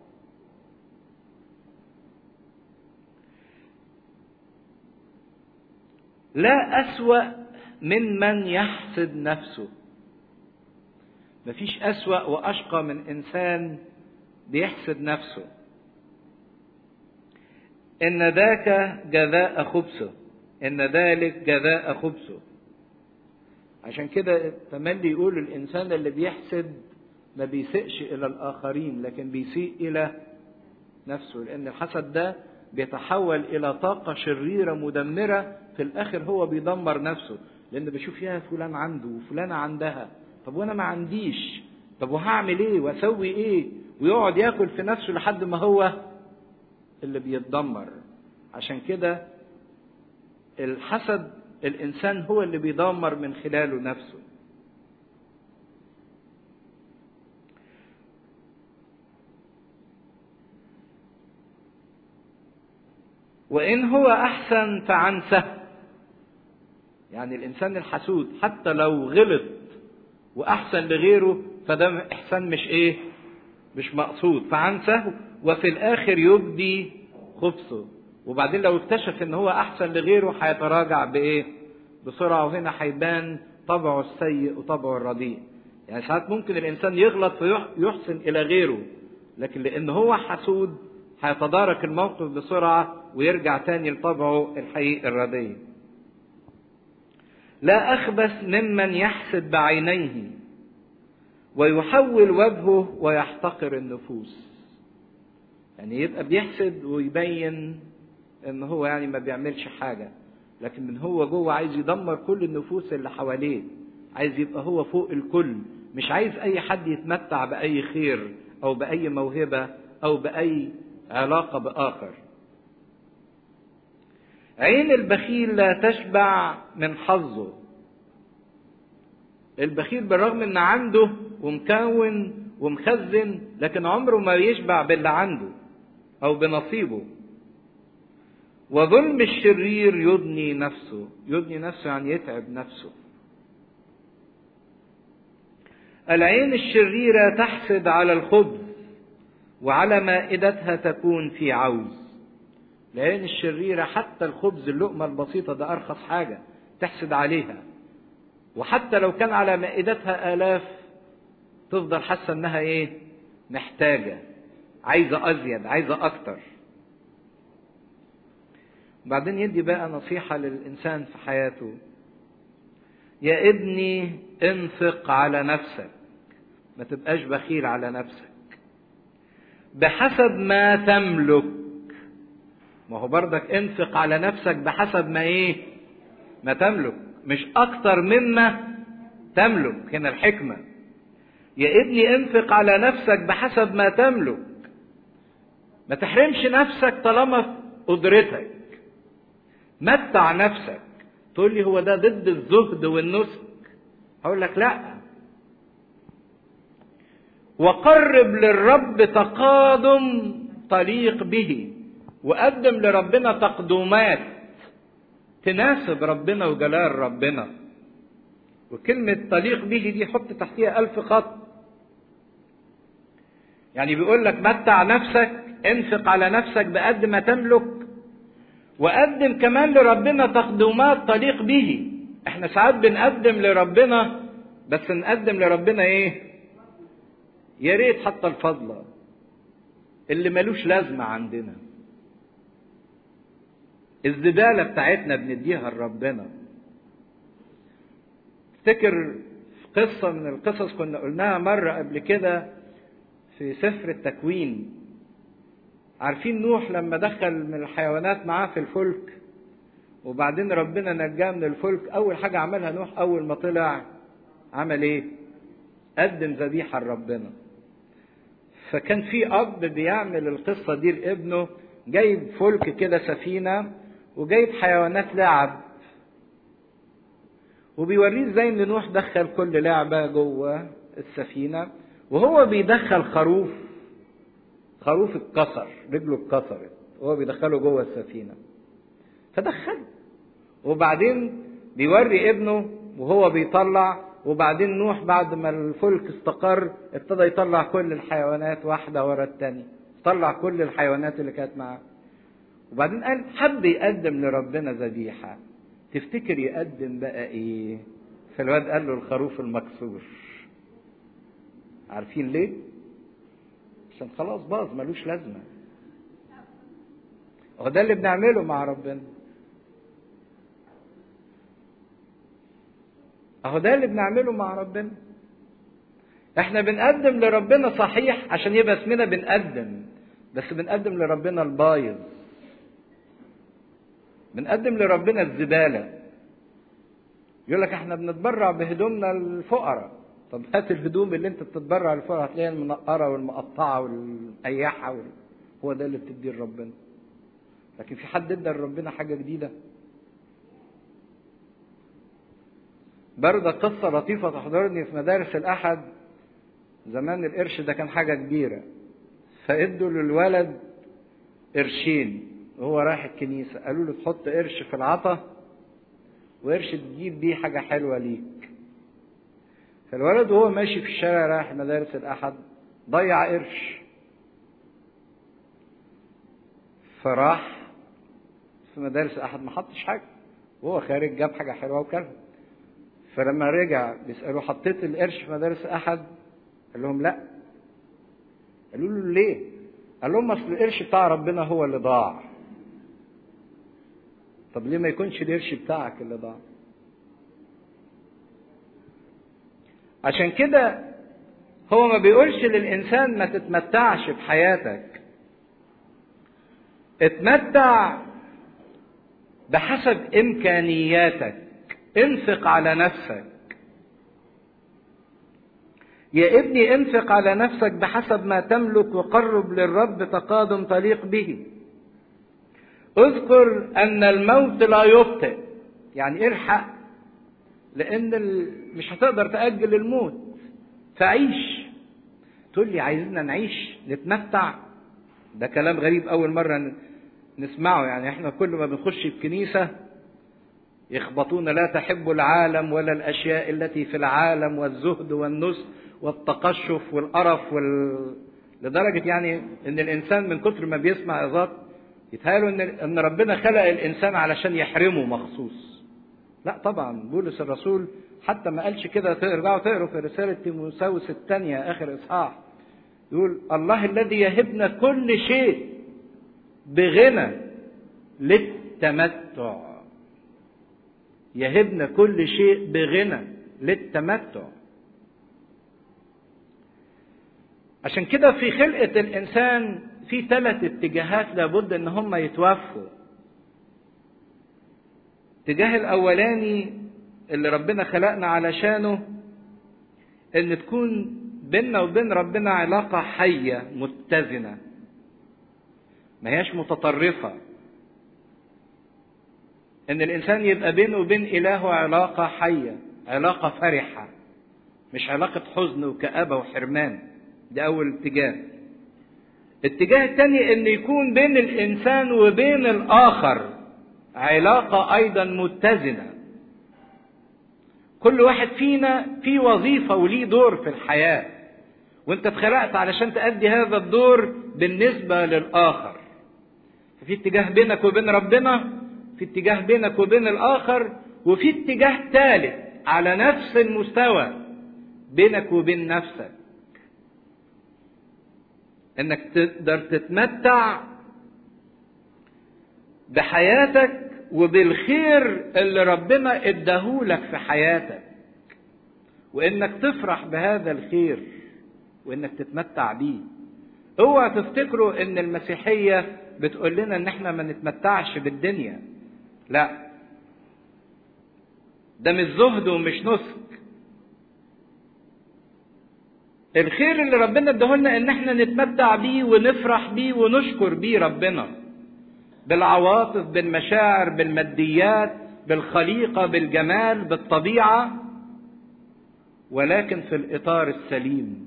لا أسوأ من من يحسد نفسه مفيش أسوأ وأشقى من إنسان بيحسد نفسه إن ذاك جزاء خبثه إن ذلك جزاء خبثه عشان كده تملي يقول الإنسان اللي بيحسد ما بيسيئش إلى الآخرين لكن بيسيء إلى نفسه لأن الحسد ده بيتحول إلى طاقة شريرة مدمرة في الآخر هو بيدمر نفسه لأن بيشوف يا فلان عنده وفلانة عندها طب وأنا ما عنديش طب وهعمل إيه وأسوي إيه ويقعد ياكل في نفسه لحد ما هو اللي بيتدمر عشان كده الحسد الإنسان هو اللي بيدمر من خلاله نفسه وإن هو أحسن فعن سهو يعني الإنسان الحسود حتى لو غلط وأحسن لغيره فده إحسان مش إيه مش مقصود فعن سهو وفي الآخر يبدي خبثه وبعدين لو اكتشف ان هو احسن لغيره هيتراجع بايه بسرعه وهنا هيبان طبعه السيء وطبعه الرديء يعني ساعات ممكن الانسان يغلط فيحسن الى غيره لكن لان هو حسود هيتدارك الموقف بسرعه ويرجع تاني لطبعه الحقيقي الرديء لا اخبث ممن يحسد بعينيه ويحول وجهه ويحتقر النفوس يعني يبقى بيحسد ويبين ان هو يعني ما بيعملش حاجه لكن من هو جوه عايز يدمر كل النفوس اللي حواليه عايز يبقى هو فوق الكل مش عايز اي حد يتمتع باي خير او باي موهبه او باي علاقه باخر عين البخيل لا تشبع من حظه البخيل بالرغم ان عنده ومكون ومخزن لكن عمره ما يشبع باللي عنده او بنصيبه وظلم الشرير يضني نفسه يضني نفسه يعني يتعب نفسه العين الشريرة تحسد على الخبز وعلى مائدتها تكون في عوز العين الشريرة حتى الخبز اللقمة البسيطة ده أرخص حاجة تحسد عليها وحتى لو كان على مائدتها آلاف تفضل حاسة إنها إيه محتاجة عايزة أزيد عايزة أكتر بعدين يدي بقى نصيحة للإنسان في حياته يا ابني انفق على نفسك ما تبقاش بخيل على نفسك بحسب ما تملك ما هو برضك انفق على نفسك بحسب ما ايه ما تملك مش اكتر مما تملك هنا الحكمة يا ابني انفق على نفسك بحسب ما تملك ما تحرمش نفسك طالما في قدرتك متع نفسك تقول لي هو ده ضد الزهد والنسك هقول لك لا وقرب للرب تقادم تليق به وقدم لربنا تقدمات تناسب ربنا وجلال ربنا وكلمة تليق به دي حط تحتيها ألف خط يعني بيقول لك متع نفسك انفق على نفسك بقد ما تملك وقدم كمان لربنا تقدمات تليق به احنا ساعات بنقدم لربنا بس نقدم لربنا ايه يا ريت حتى الفضلة اللي ملوش لازمة عندنا الزبالة بتاعتنا بنديها لربنا افتكر قصة من القصص كنا قلناها مرة قبل كده في سفر التكوين عارفين نوح لما دخل من الحيوانات معاه في الفلك وبعدين ربنا نجاه من الفلك اول حاجه عملها نوح اول ما طلع عمل ايه قدم ذبيحه لربنا فكان في اب بيعمل القصه دي لابنه جايب فلك كده سفينه وجايب حيوانات لعب وبيوريه ازاي ان نوح دخل كل لعبه جوه السفينه وهو بيدخل خروف خروف اتكسر رجله اتكسرت وهو بيدخله جوه السفينه فدخله وبعدين بيوري ابنه وهو بيطلع وبعدين نوح بعد ما الفلك استقر ابتدى يطلع كل الحيوانات واحدة ورا التانية طلع كل الحيوانات اللي كانت معاه وبعدين قال حب يقدم لربنا ذبيحة تفتكر يقدم بقى ايه فالواد قال له الخروف المكسور عارفين ليه عشان خلاص باظ ملوش لازمة هو ده اللي بنعمله مع ربنا اهو ده اللي بنعمله مع ربنا احنا بنقدم لربنا صحيح عشان يبقى اسمنا بنقدم بس بنقدم لربنا البايظ بنقدم لربنا الزبالة يقول لك احنا بنتبرع بهدومنا الفقراء طب هات الهدوم اللي انت بتتبرع للفقراء هتلاقيها المنقرة والمقطعة والمقيحة وال... هو ده اللي بتديه لربنا لكن في حد ادى لربنا حاجة جديدة برضه قصة لطيفة تحضرني في مدارس الأحد زمان القرش ده كان حاجة كبيرة فادوا للولد قرشين وهو رايح الكنيسة قالوا له تحط قرش في العطا وقرش تجيب بيه حاجة حلوة ليك فالولد وهو ماشي في الشارع رايح مدارس الأحد ضيع قرش فراح في مدارس احد ما حطش حاجه وهو خارج جاب حاجه حلوه وكلها فلما رجع بيسالوه حطيت القرش في مدارس احد قال لهم لا قالوا له ليه قال لهم اصل القرش بتاع ربنا هو اللي ضاع طب ليه ما يكونش القرش بتاعك اللي ضاع عشان كده هو ما بيقولش للإنسان ما تتمتعش بحياتك اتمتع بحسب إمكانياتك انفق على نفسك يا ابني انفق على نفسك بحسب ما تملك وقرب للرب تقادم تليق به اذكر ان الموت لا يبطئ يعني الحق لان مش هتقدر تاجل الموت فعيش تقول لي عايزنا نعيش نتمتع ده كلام غريب اول مره نسمعه يعني احنا كل ما بنخش الكنيسه يخبطونا لا تحب العالم ولا الاشياء التي في العالم والزهد والنسك والتقشف والقرف وال... لدرجه يعني ان الانسان من كتر ما بيسمع عظات يتهيأله ان ان ربنا خلق الانسان علشان يحرمه مخصوص. لا طبعا بولس الرسول حتى ما قالش كده ترجعوا تقروا في رساله تيموثاوس الثانيه اخر اصحاح. يقول الله الذي يهبنا كل شيء بغنى للتمتع. يهبنا كل شيء بغنى للتمتع. عشان كده في خلقة الإنسان في ثلاث اتجاهات لابد ان هم يتوفوا الاتجاه الاولاني اللي ربنا خلقنا علشانه ان تكون بيننا وبين ربنا علاقه حيه متزنه ما هياش متطرفه ان الانسان يبقى بينه وبين الهه علاقه حيه علاقه فرحه مش علاقه حزن وكابه وحرمان ده اول اتجاه الاتجاه الثاني ان يكون بين الانسان وبين الاخر علاقه ايضا متزنه كل واحد فينا في وظيفه وليه دور في الحياه وانت اتخلقت علشان تأدي هذا الدور بالنسبه للاخر في اتجاه بينك وبين ربنا في اتجاه بينك وبين الاخر وفي اتجاه ثالث على نفس المستوى بينك وبين نفسك انك تقدر تتمتع بحياتك وبالخير اللي ربنا اداهولك في حياتك وانك تفرح بهذا الخير وانك تتمتع بيه اوعى تفتكروا ان المسيحيه بتقول لنا ان احنا ما نتمتعش بالدنيا لا ده مش زهد ومش نسك الخير اللي ربنا اداهولنا ان احنا نتمتع بيه ونفرح بيه ونشكر بيه ربنا بالعواطف بالمشاعر بالماديات بالخليقه بالجمال بالطبيعه ولكن في الاطار السليم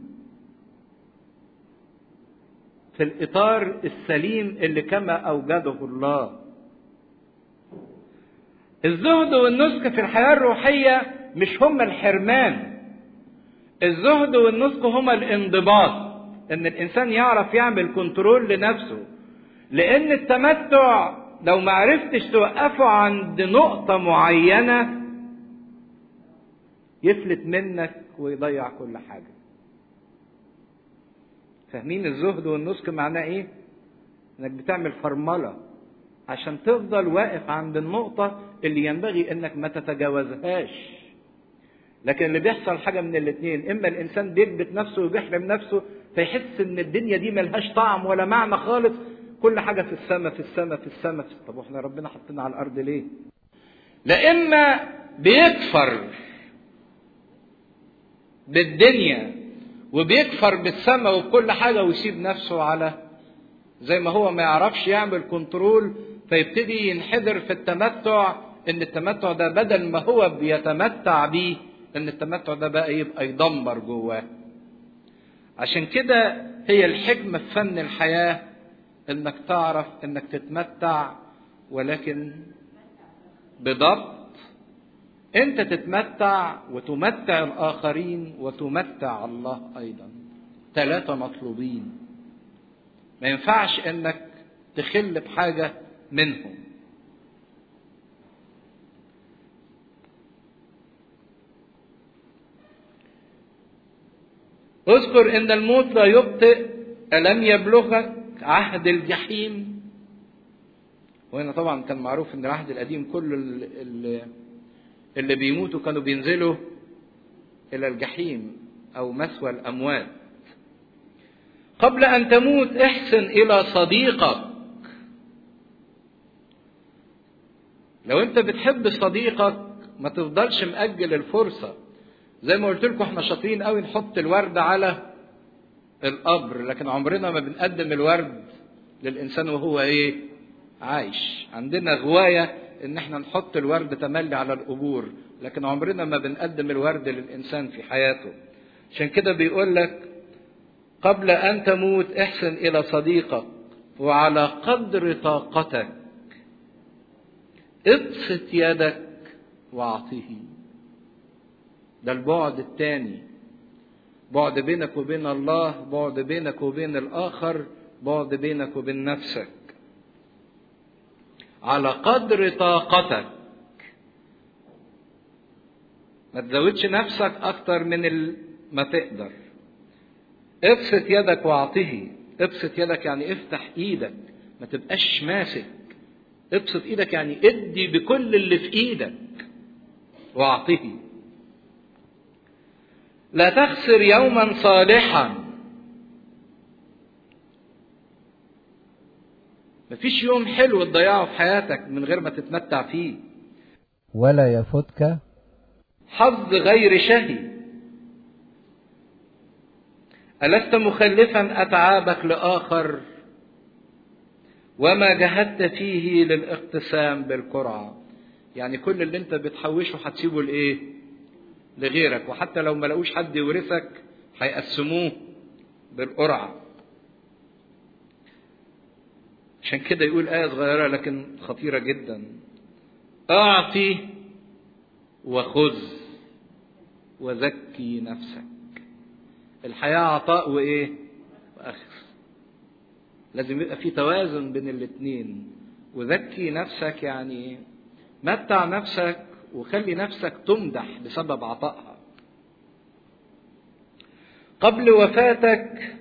في الاطار السليم اللي كما اوجده الله الزهد والنسك في الحياه الروحيه مش هما الحرمان الزهد والنسك هما الانضباط ان الانسان يعرف يعمل كنترول لنفسه لان التمتع لو ما عرفتش توقفه عند نقطة معينة يفلت منك ويضيع كل حاجة فاهمين الزهد والنسك معناه ايه انك بتعمل فرملة عشان تفضل واقف عند النقطة اللي ينبغي انك ما تتجاوزهاش لكن اللي بيحصل حاجه من الاثنين اما الانسان بيكبت نفسه وبيحرم نفسه فيحس ان الدنيا دي ملهاش طعم ولا معنى خالص كل حاجه في السماء في السماء في السماء طب واحنا ربنا حطينا على الارض ليه لا اما بيكفر بالدنيا وبيكفر بالسماء وبكل حاجه ويسيب نفسه على زي ما هو ما يعرفش يعمل كنترول فيبتدي ينحدر في التمتع ان التمتع ده بدل ما هو بيتمتع بيه ان التمتع ده بقى يبقى يدمر جواه عشان كده هي الحكمة في فن الحياة انك تعرف انك تتمتع ولكن بضبط انت تتمتع وتمتع الاخرين وتمتع الله ايضا ثلاثة اذكر ان الموت لا يبطئ الم يبلغك عهد الجحيم وهنا طبعا كان معروف ان العهد القديم كل اللي, اللي بيموتوا كانوا بينزلوا الى الجحيم او مثوى الاموات قبل ان تموت احسن الى صديقك لو انت بتحب صديقك ما تفضلش مأجل الفرصة زي ما قلت لكم احنا شاطرين قوي نحط الورد على القبر لكن عمرنا ما بنقدم الورد للإنسان وهو ايه عايش عندنا غواية ان احنا نحط الورد تملي على القبور لكن عمرنا ما بنقدم الورد للإنسان في حياته عشان كده بيقول لك قبل أن تموت احسن إلى صديقك وعلى قدر طاقتك ابسط يدك واعطه ده البعد الثاني بعد بينك وبين الله بعد بينك وبين الآخر بعد بينك وبين نفسك على قدر طاقتك ما تزودش نفسك أكتر من ما تقدر ابسط يدك واعطه ابسط يدك يعني افتح ايدك ما تبقاش ماسك ابسط ايدك يعني ادي بكل اللي في ايدك واعطه لا تخسر يوما صالحا مفيش يوم حلو تضيعه في حياتك من غير ما تتمتع فيه ولا يفوتك حظ غير شهي ألست مخلفا أتعابك لآخر وما جهدت فيه للاقتسام بالقرعة يعني كل اللي انت بتحوشه هتسيبه لايه لغيرك وحتى لو ما لقوش حد يورثك هيقسموه بالقرعة عشان كده يقول آية صغيرة لكن خطيرة جدا أعطي وخذ وزكي نفسك الحياة عطاء وإيه وأخذ لازم يبقى في توازن بين الاتنين وذكي نفسك يعني متع نفسك وخلي نفسك تمدح بسبب عطائها قبل وفاتك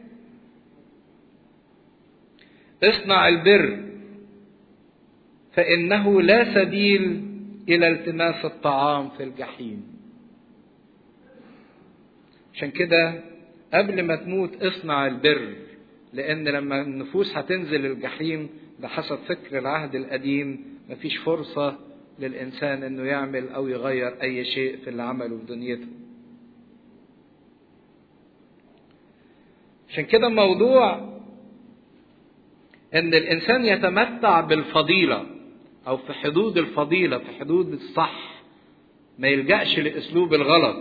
اصنع البر فإنه لا سبيل إلى التماس الطعام في الجحيم عشان كده قبل ما تموت اصنع البر لأن لما النفوس هتنزل الجحيم بحسب فكر العهد القديم مفيش فرصة للإنسان إنه يعمل أو يغير أي شيء في اللي عمله في دنيته. عشان كده موضوع إن الإنسان يتمتع بالفضيلة أو في حدود الفضيلة في حدود الصح ما يلجأش لأسلوب الغلط.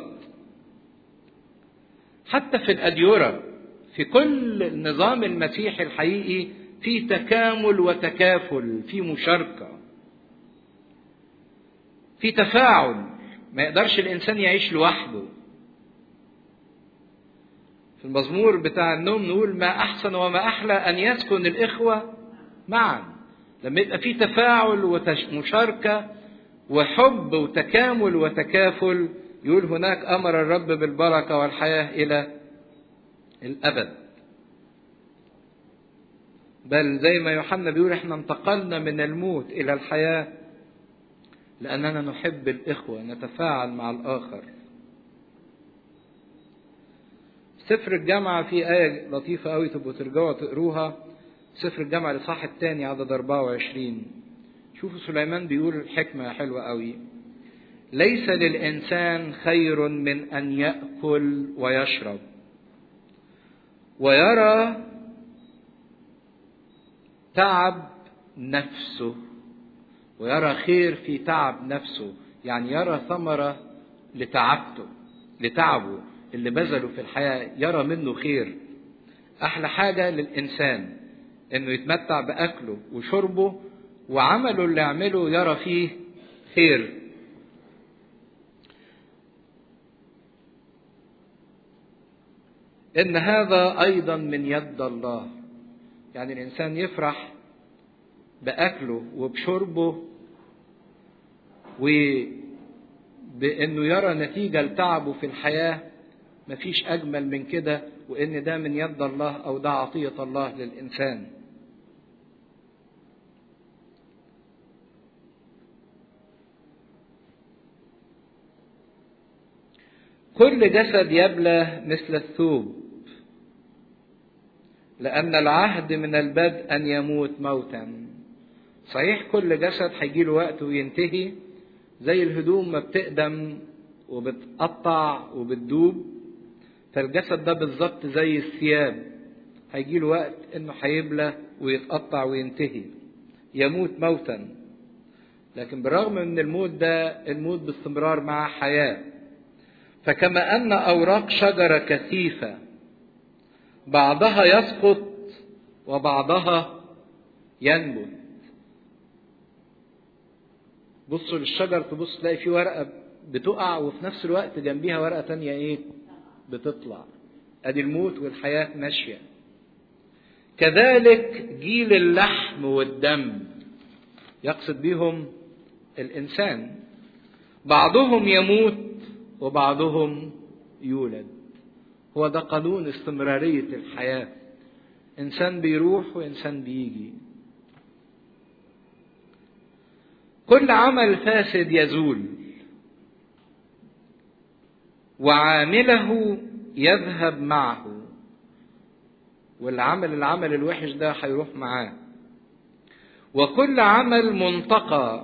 حتى في الأديرة في كل النظام المسيحي الحقيقي في تكامل وتكافل في مشاركه في تفاعل ما يقدرش الانسان يعيش لوحده في المزمور بتاع النوم نقول ما احسن وما احلى ان يسكن الاخوه معا لما يبقى في تفاعل ومشاركه وحب وتكامل وتكافل يقول هناك امر الرب بالبركه والحياه الى الابد بل زي ما يوحنا بيقول احنا انتقلنا من الموت الى الحياه لأننا نحب الإخوة نتفاعل مع الآخر سفر الجامعة في آية لطيفة أوي تبقوا ترجعوا تقروها سفر الجامعة الإصحاح الثاني عدد 24 شوفوا سليمان بيقول حكمة حلوة أوي ليس للإنسان خير من أن يأكل ويشرب ويرى تعب نفسه ويرى خير في تعب نفسه يعني يرى ثمرة لتعبته لتعبه اللي بذله في الحياة يرى منه خير أحلى حاجة للإنسان إنه يتمتع بأكله وشربه وعمله اللي يعمله يرى فيه خير إن هذا أيضا من يد الله يعني الإنسان يفرح بأكله وبشربه وبأنه يرى نتيجة لتعبه في الحياة مفيش أجمل من كده وإن ده من يد الله أو ده عطية الله للإنسان كل جسد يبلى مثل الثوب لأن العهد من البدء أن يموت موتا صحيح كل جسد هيجي له وقت وينتهي زي الهدوم ما بتقدم وبتقطع وبتدوب فالجسد ده بالظبط زي الثياب هيجي له وقت انه هيبلى ويتقطع وينتهي يموت موتا لكن بالرغم من الموت ده الموت باستمرار مع حياه فكما ان اوراق شجره كثيفه بعضها يسقط وبعضها ينبت بصوا للشجر تبص تلاقي في ورقه بتقع وفي نفس الوقت جنبيها ورقه تانية ايه بتطلع ادي الموت والحياه ماشيه كذلك جيل اللحم والدم يقصد بيهم الانسان بعضهم يموت وبعضهم يولد هو ده قانون استمراريه الحياه انسان بيروح وانسان بيجي كل عمل فاسد يزول وعامله يذهب معه والعمل العمل الوحش ده هيروح معاه وكل عمل منتقى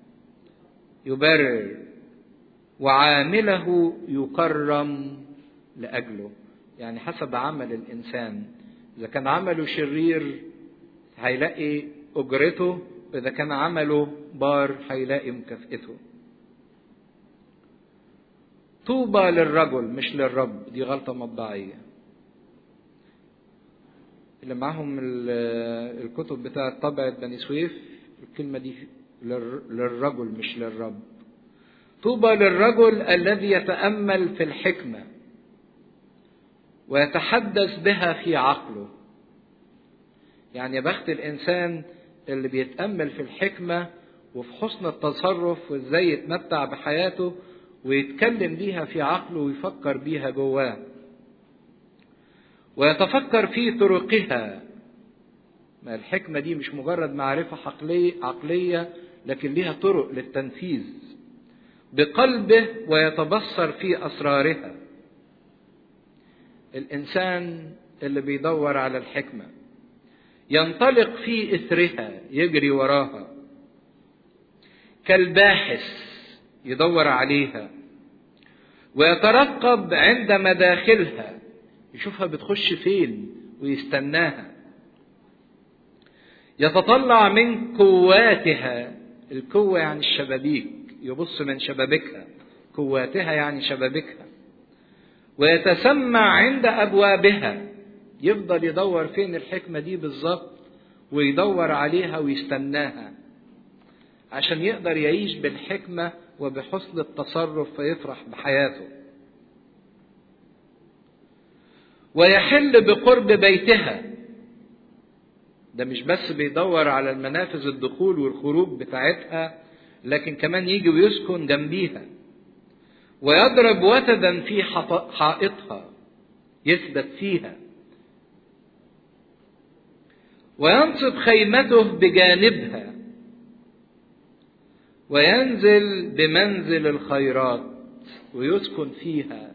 يبرر وعامله يكرم لاجله يعني حسب عمل الانسان اذا كان عمله شرير هيلاقي اجرته اذا كان عمله بار هيلاقي مكافئته طوبى للرجل مش للرب دي غلطة مطبعية اللي معاهم الكتب بتاعة طبعة بني سويف الكلمة دي للرجل مش للرب طوبى للرجل الذي يتأمل في الحكمة ويتحدث بها في عقله يعني يا بخت الإنسان اللي بيتأمل في الحكمة وفي حسن التصرف وازاي يتمتع بحياته ويتكلم بيها في عقله ويفكر بيها جواه ويتفكر في طرقها ما الحكمة دي مش مجرد معرفة عقلية, عقلية لكن ليها طرق للتنفيذ بقلبه ويتبصر في أسرارها الإنسان اللي بيدور على الحكمة ينطلق في إثرها يجري وراها كالباحث يدور عليها ويترقب عند مداخلها يشوفها بتخش فين ويستناها يتطلع من قواتها القوة يعني الشبابيك يبص من شبابيكها قواتها يعني شبابيكها ويتسمع عند أبوابها يفضل يدور فين الحكمة دي بالظبط ويدور عليها ويستناها عشان يقدر يعيش بالحكمة وبحسن التصرف فيفرح بحياته ويحل بقرب بيتها ده مش بس بيدور على المنافذ الدخول والخروج بتاعتها لكن كمان يجي ويسكن جنبيها ويضرب وتدا في حائطها يثبت فيها وينصب خيمته بجانبها وينزل بمنزل الخيرات ويسكن فيها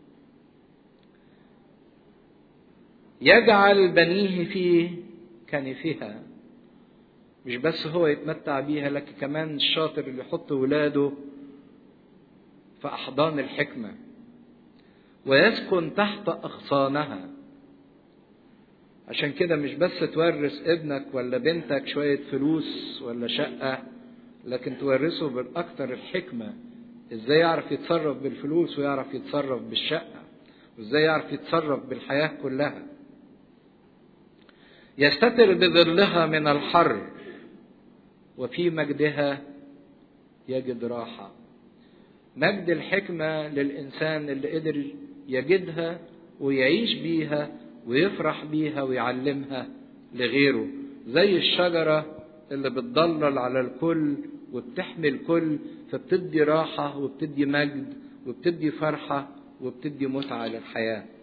يجعل بنيه في كنفها مش بس هو يتمتع بيها لكن كمان الشاطر اللي يحط ولاده في أحضان الحكمة ويسكن تحت أغصانها عشان كده مش بس تورث ابنك ولا بنتك شوية فلوس ولا شقة لكن تورثه بالأكثر الحكمة ازاي يعرف يتصرف بالفلوس ويعرف يتصرف بالشقة وازاي يعرف يتصرف بالحياة كلها يستتر بظلها من الحر وفي مجدها يجد راحة مجد الحكمة للإنسان اللي قدر يجدها ويعيش بيها ويفرح بيها ويعلمها لغيره زي الشجرة اللي بتضلل على الكل وبتحمي الكل فبتدي راحة وبتدي مجد وبتدي فرحة وبتدي متعة للحياة